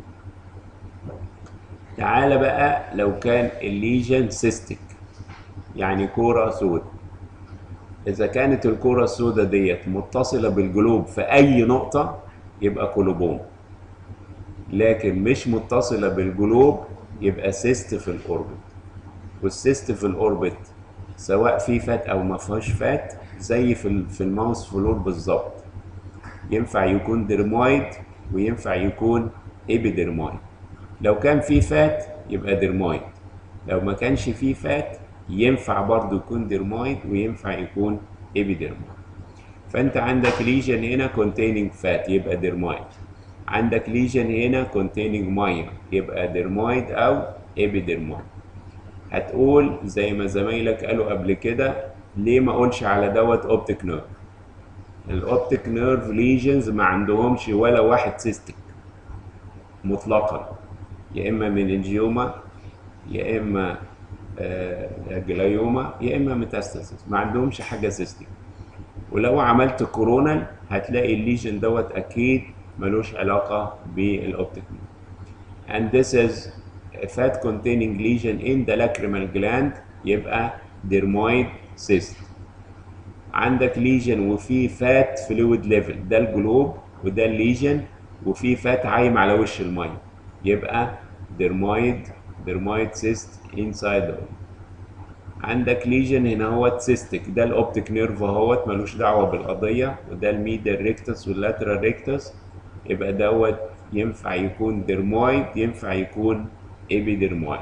تعالى بقى لو كان الليجن سيستيك يعني كورة سود إذا كانت الكورة السوداء ديت متصلة بالجلوب في أي نقطة يبقى كولوبوم لكن مش متصلة بالجلوب يبقى سيست في الأوربت والسيست في الأوربت سواء في فات أو ما فيهاش فات زي في ال- في الماوس فلور بالظبط ينفع يكون ديرمويد وينفع يكون ايبيديرمويد لو كان في فات يبقى ديرمويد لو ما كانش فيه فات ينفع برضو يكون ديرمويد وينفع يكون ايبيديرمويد فانت عندك ليجن هنا containing فات يبقى ديرمويد عندك ليجن هنا containing ميه يبقى ديرمويد او ايبيديرمويد هتقول زي ما زمايلك قالوا قبل كده ليه ما اقولش على دوت اوبتيك نيرف الاوبتيك نيرف ليجنز ما عندهمش ولا واحد سيستيك مطلقا يا اما مننجيوما يا اما آه، جلايوما يا اما ميتاستاسيس ما عندهمش حاجه سيستيك ولو عملت كورونال هتلاقي الليجن دوت اكيد ملوش علاقه بالاوبتيك نيرف and this is a fat containing lesion in the lacrimal gland يبقى dermoid cyst عندك ليجن وفي فات فلويد ليفل ده الجلوب وده الليجن وفي فات عايم على وش الميه يبقى dermoid dermoid cyst inside the organ. عندك ليجن هنا هو سيستيك ده الاوبتيك نيرف اهوت ملوش دعوه بالقضيه وده الميدل ريكتس واللاترال ريكتس يبقى دوت ينفع يكون ديرمويد ينفع يكون ايبيديرمويد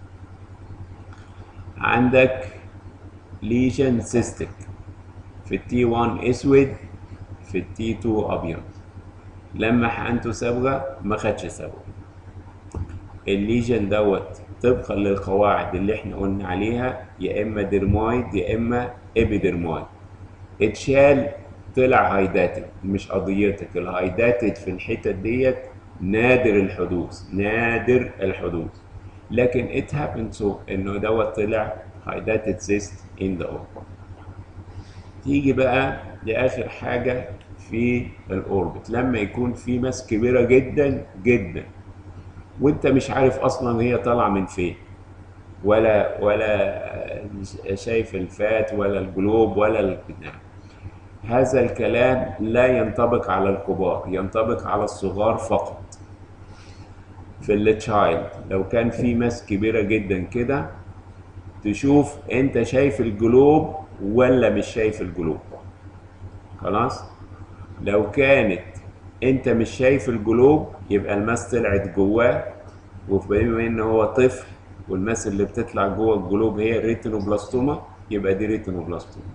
عندك ليجن سيستيك في التي 1 اسود في التي 2 ابيض لما حقنته صبغه ما خدش صبغه الليجن دوت طبقا للقواعد اللي احنا قلنا عليها يا اما ديرمويد يا اما ايبيديرمويد اتشال طلع هايداتد مش قضيتك الهايداتد في الحتت ديت نادر الحدوث نادر الحدوث لكن it happened so انه دوت طلع هايداتد cyst in the organ تيجي بقى لاخر حاجه في الاوربت لما يكون في ماس كبيره جدا جدا وانت مش عارف اصلا هي طالعه من فين ولا ولا شايف الفات ولا الجلوب ولا البتاع هذا الكلام لا ينطبق على الكبار ينطبق على الصغار فقط في التشايلد لو كان في ماس كبيره جدا كده تشوف انت شايف الجلوب ولا مش شايف الجلوب خلاص لو كانت انت مش شايف الجلوب يبقى الماس طلعت جواه وبما ان هو طفل والماس اللي بتطلع جوه الجلوب هي الريتينوبلاستوما يبقى دي ريتينوبلاستوما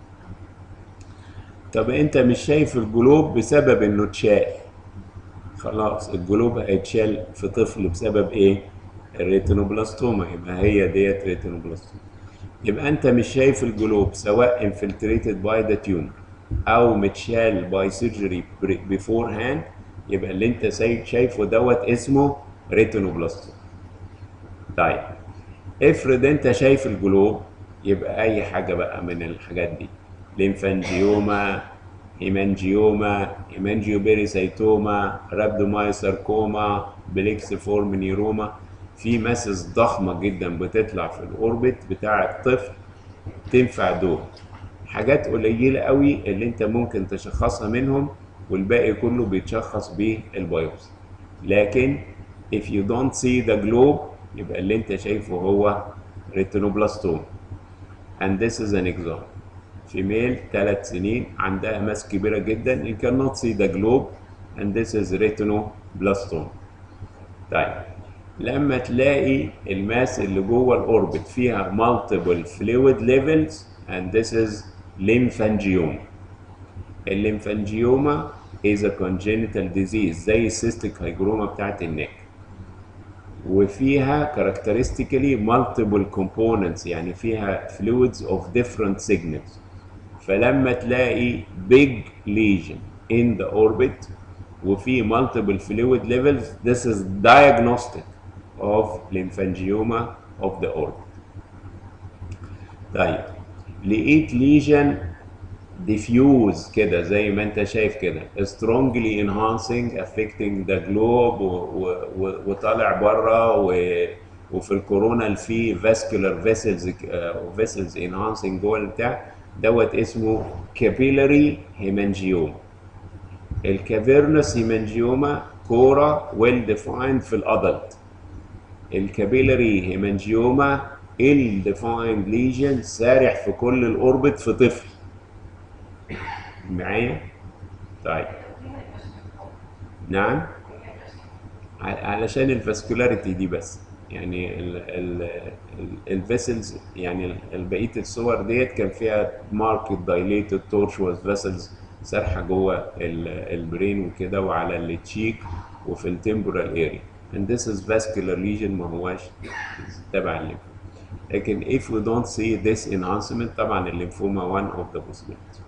طب انت مش شايف الجلوب بسبب انه اتشال خلاص الجلوب هيتشال في طفل بسبب ايه الريتينوبلاستوما يبقى هي ديت ريتينوبلاستوما يبقى انت مش شايف الجلوب سواء infiltrated by the tumor او متشال by surgery beforehand يبقى اللي انت شايفه دوت اسمه ريتينوبلاستوما طيب افرض انت شايف الجلوب يبقى اي حاجه بقى من الحاجات دي ليمفانجيوما هيمانجيوما هيمانجيوبيريسايتوما رابدومايساركوما بليكسيفورم نيروما في ماسس ضخمه جدا بتطلع في الاوربت بتاع الطفل تنفع دول حاجات قليله قوي اللي انت ممكن تشخصها منهم والباقي كله بيتشخص بالبيوبسي لكن if you don't see the globe يبقى اللي انت شايفه هو ريتينوبلاستوم and this is an example فيميل ثلاث سنين عندها ماس كبيرة جدا you cannot see the globe and this is retinoblastoma طيب لما تلاقي الماس اللي جوه الاوربت فيها multiple fluid levels and this is lymphangioma الليمفانجيوما is a congenital disease زي السيستيك هايجروما بتاعت النك وفيها characteristically multiple components يعني فيها fluids of different signals فلما تلاقي big lesion in the orbit وفي multiple fluid levels this is diagnostic of lymphangioma of the orbit طيب لقيت ليجن diffuse كده زي ما انت شايف كده strongly enhancing affecting the globe و- و- و- وطالع بره و- وفي الكورونا في vascular vessels آه، vessels enhancing جوه البتاع دوت اسمه capillary hemangioma الكافيرنس هيمانجيوما كورة ويل ديفايند في الادلت الكابيلاري هيمانجيوما ال ديفايند ليجن سارح في كل الاوربت في طفل معايا طيب نعم ع- علشان الفاسكولاريتي دي بس يعني الفيسلز يعني ال- ال- بقيه الصور ديت كان فيها ماركت دايليتد تورشوس فيسلز سارحه جوه ال- البرين وكده وعلى التشيك وفي التمبورال اريا and this is vascular lesion ما هواش تبع الليمف لكن if we don't see this enhancement طبعا الليمفوما one of the possibilities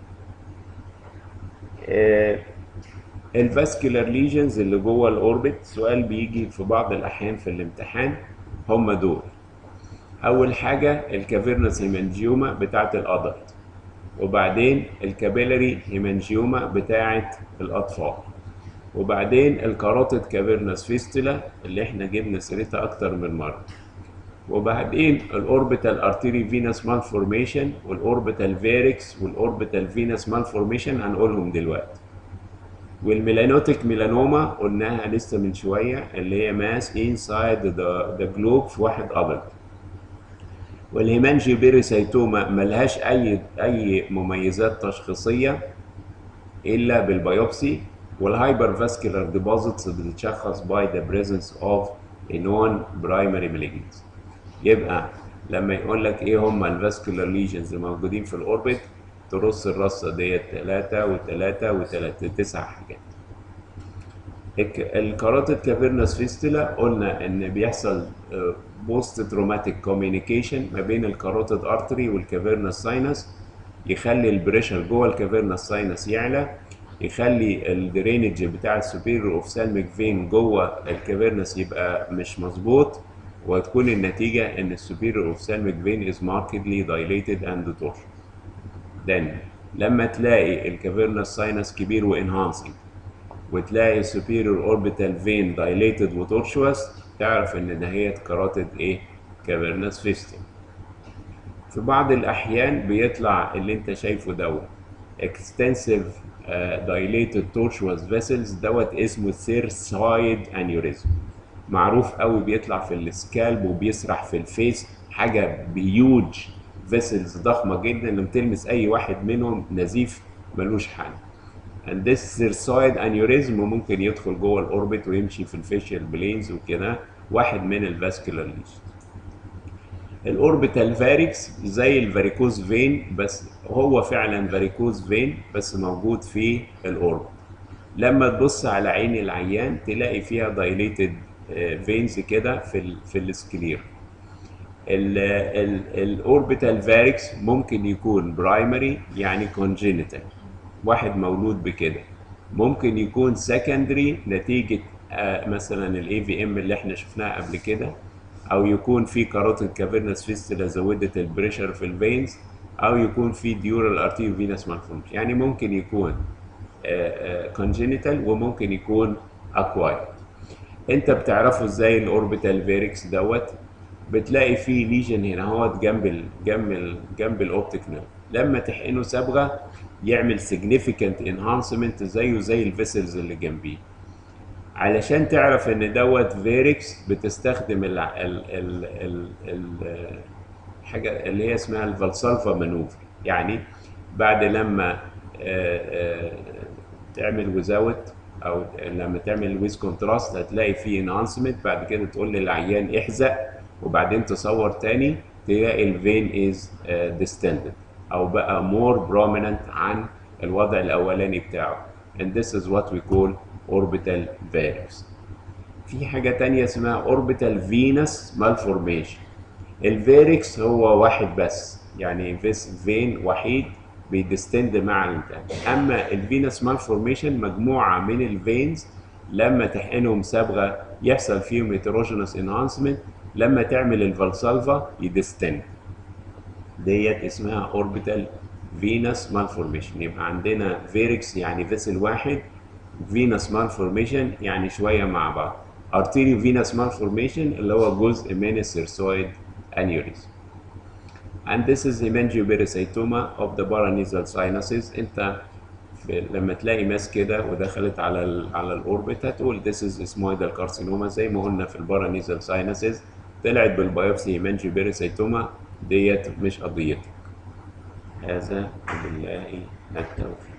آه، الفاسكولار ليجنز اللي جوه الاوربت سؤال بيجي في بعض الاحيان في الامتحان هم دول اول حاجه الكافيرنس هيمانجيوما بتاعه الادلت وبعدين الكابيلاري هيمانجيوما بتاعه الاطفال وبعدين الكاروتيد كافيرنس فيستولا اللي احنا جبنا سيرتها اكتر من مره وبعدين الاوربيتال ارتيري فينس مالفورميشن والاوربيتال فيريكس والاوربيتال فينس مالفورميشن هنقولهم دلوقتي والميلانوتيك ميلانوما قلناها لسه من شويه اللي هي ماس انسايد ذا جلوب في واحد ادلت والهيمانجي بيريسايتوما ملهاش اي اي مميزات تشخيصيه الا بالبيوبسي والهايبر فاسكولار ديبوزيتس بتتشخص باي ذا بريزنس اوف a non primary malignancy يبقى لما يقول لك ايه هم الفاسكولار ليجنز الموجودين في الاوربت ترص الرصه ديت ثلاثه وثلاثه وثلاثه تسع حاجات الكاراتيد كافيرنس فيستولا قلنا ان بيحصل بوست تروماتيك كوميونيكيشن ما بين الكاروتيد ارتري والكافيرنس ساينس يخلي البريشر جوه الكافيرنس ساينس يعلى يخلي الدرينج بتاع السوبيريور اوفسالميك فين جوه الكافيرنس يبقى مش مظبوط وتكون النتيجه ان السوبيريور اوفسالميك فين از ماركتلي دايليتد اند تورش then لما تلاقي الكافيرنس ساينس كبير وانهانسنج وتلاقي superior orbital vein dilated وتورشوس تعرف ان دهيت كاراتيد ايه كافيرنس فيستم في بعض الاحيان بيطلع اللي انت شايفه دوت extensive uh, dilated tortuous vessels دوت اسمه ثيرسايد انيوريزم معروف قوي بيطلع في السكالب وبيسرح في الفيس حاجه بيوج فيسلز ضخمه جدا لما تلمس اي واحد منهم نزيف ملوش حل and this circoid aneurysm ممكن يدخل جوه الاوربت ويمشي في الفيشيال بلينز وكده واحد من الفاسكولار ليجن الاوربيتال فاريكس زي الفاريكوز فين بس هو فعلا فاريكوز فين بس موجود في الاوربت لما تبص على عين العيان تلاقي فيها دايليتد فينز كده في ال في السكلير الاوربيتال فاريكس ممكن يكون برايمري يعني كونجينيتال واحد مولود بكده ممكن يكون سكندري نتيجه آه، مثلا الاي في ام اللي احنا شفناها قبل كده او يكون في كاروتيد كافيرنس فيستولا زودت البريشر في الفينز او يكون في ديورال ارتيريو فينس مالفورميشن يعني ممكن يكون كونجينيتال وممكن يكون اكوايرد انت بتعرفه ازاي الاوربيتال فيريكس دوت بتلاقي فيه ليجن هنا اهوت جنب ال جنب ال جنب الاوبتيك نيرف لما تحقنه صبغه يعمل significant enhancement زيه زي الفيسلز اللي جنبيه علشان تعرف ان دوت فيريكس بتستخدم ال ال ال ال ال حاجه اللي هي اسمها الفالسالفا مانوفر يعني بعد لما آه، آه، تعمل وزاوت او لما تعمل ويز كونتراست هتلاقي فيه انهانسمنت بعد كده تقول للعيان احزق وبعدين تصور تاني تلاقي الفين از ديستندد او بقى مور بروميننت عن الوضع الاولاني بتاعه and this is what we call orbital varix في حاجة تانية اسمها orbital venous malformation الفيريكس هو واحد بس يعني فيس فين وحيد بيدستند مع البتاع اما الفينس مالفورميشن مجموعه من الفينز لما تحقنهم صبغه يحصل فيهم هيتروجينوس انهانسمنت لما تعمل الفالسالفا يدستند ديت اسمها اوربيتال فينس مالفورميشن يبقى عندنا فيركس يعني فيسل واحد فينس مالفورميشن يعني شويه مع بعض ارتيريو فينس مالفورميشن اللي هو جزء من السيرسويد انيوريزم and this is hemangiopericytoma of the paranasal sinuses انت في لما تلاقي ماس كده ودخلت على ال على الاوربت هتقول this is اسمويدال كارسينوما زي ما قلنا في البارانيزال ساينسز طلعت بالبيوبسي هيمانجيوبيريسيتوما ديت مش قضيتك هذا بالله التوفيق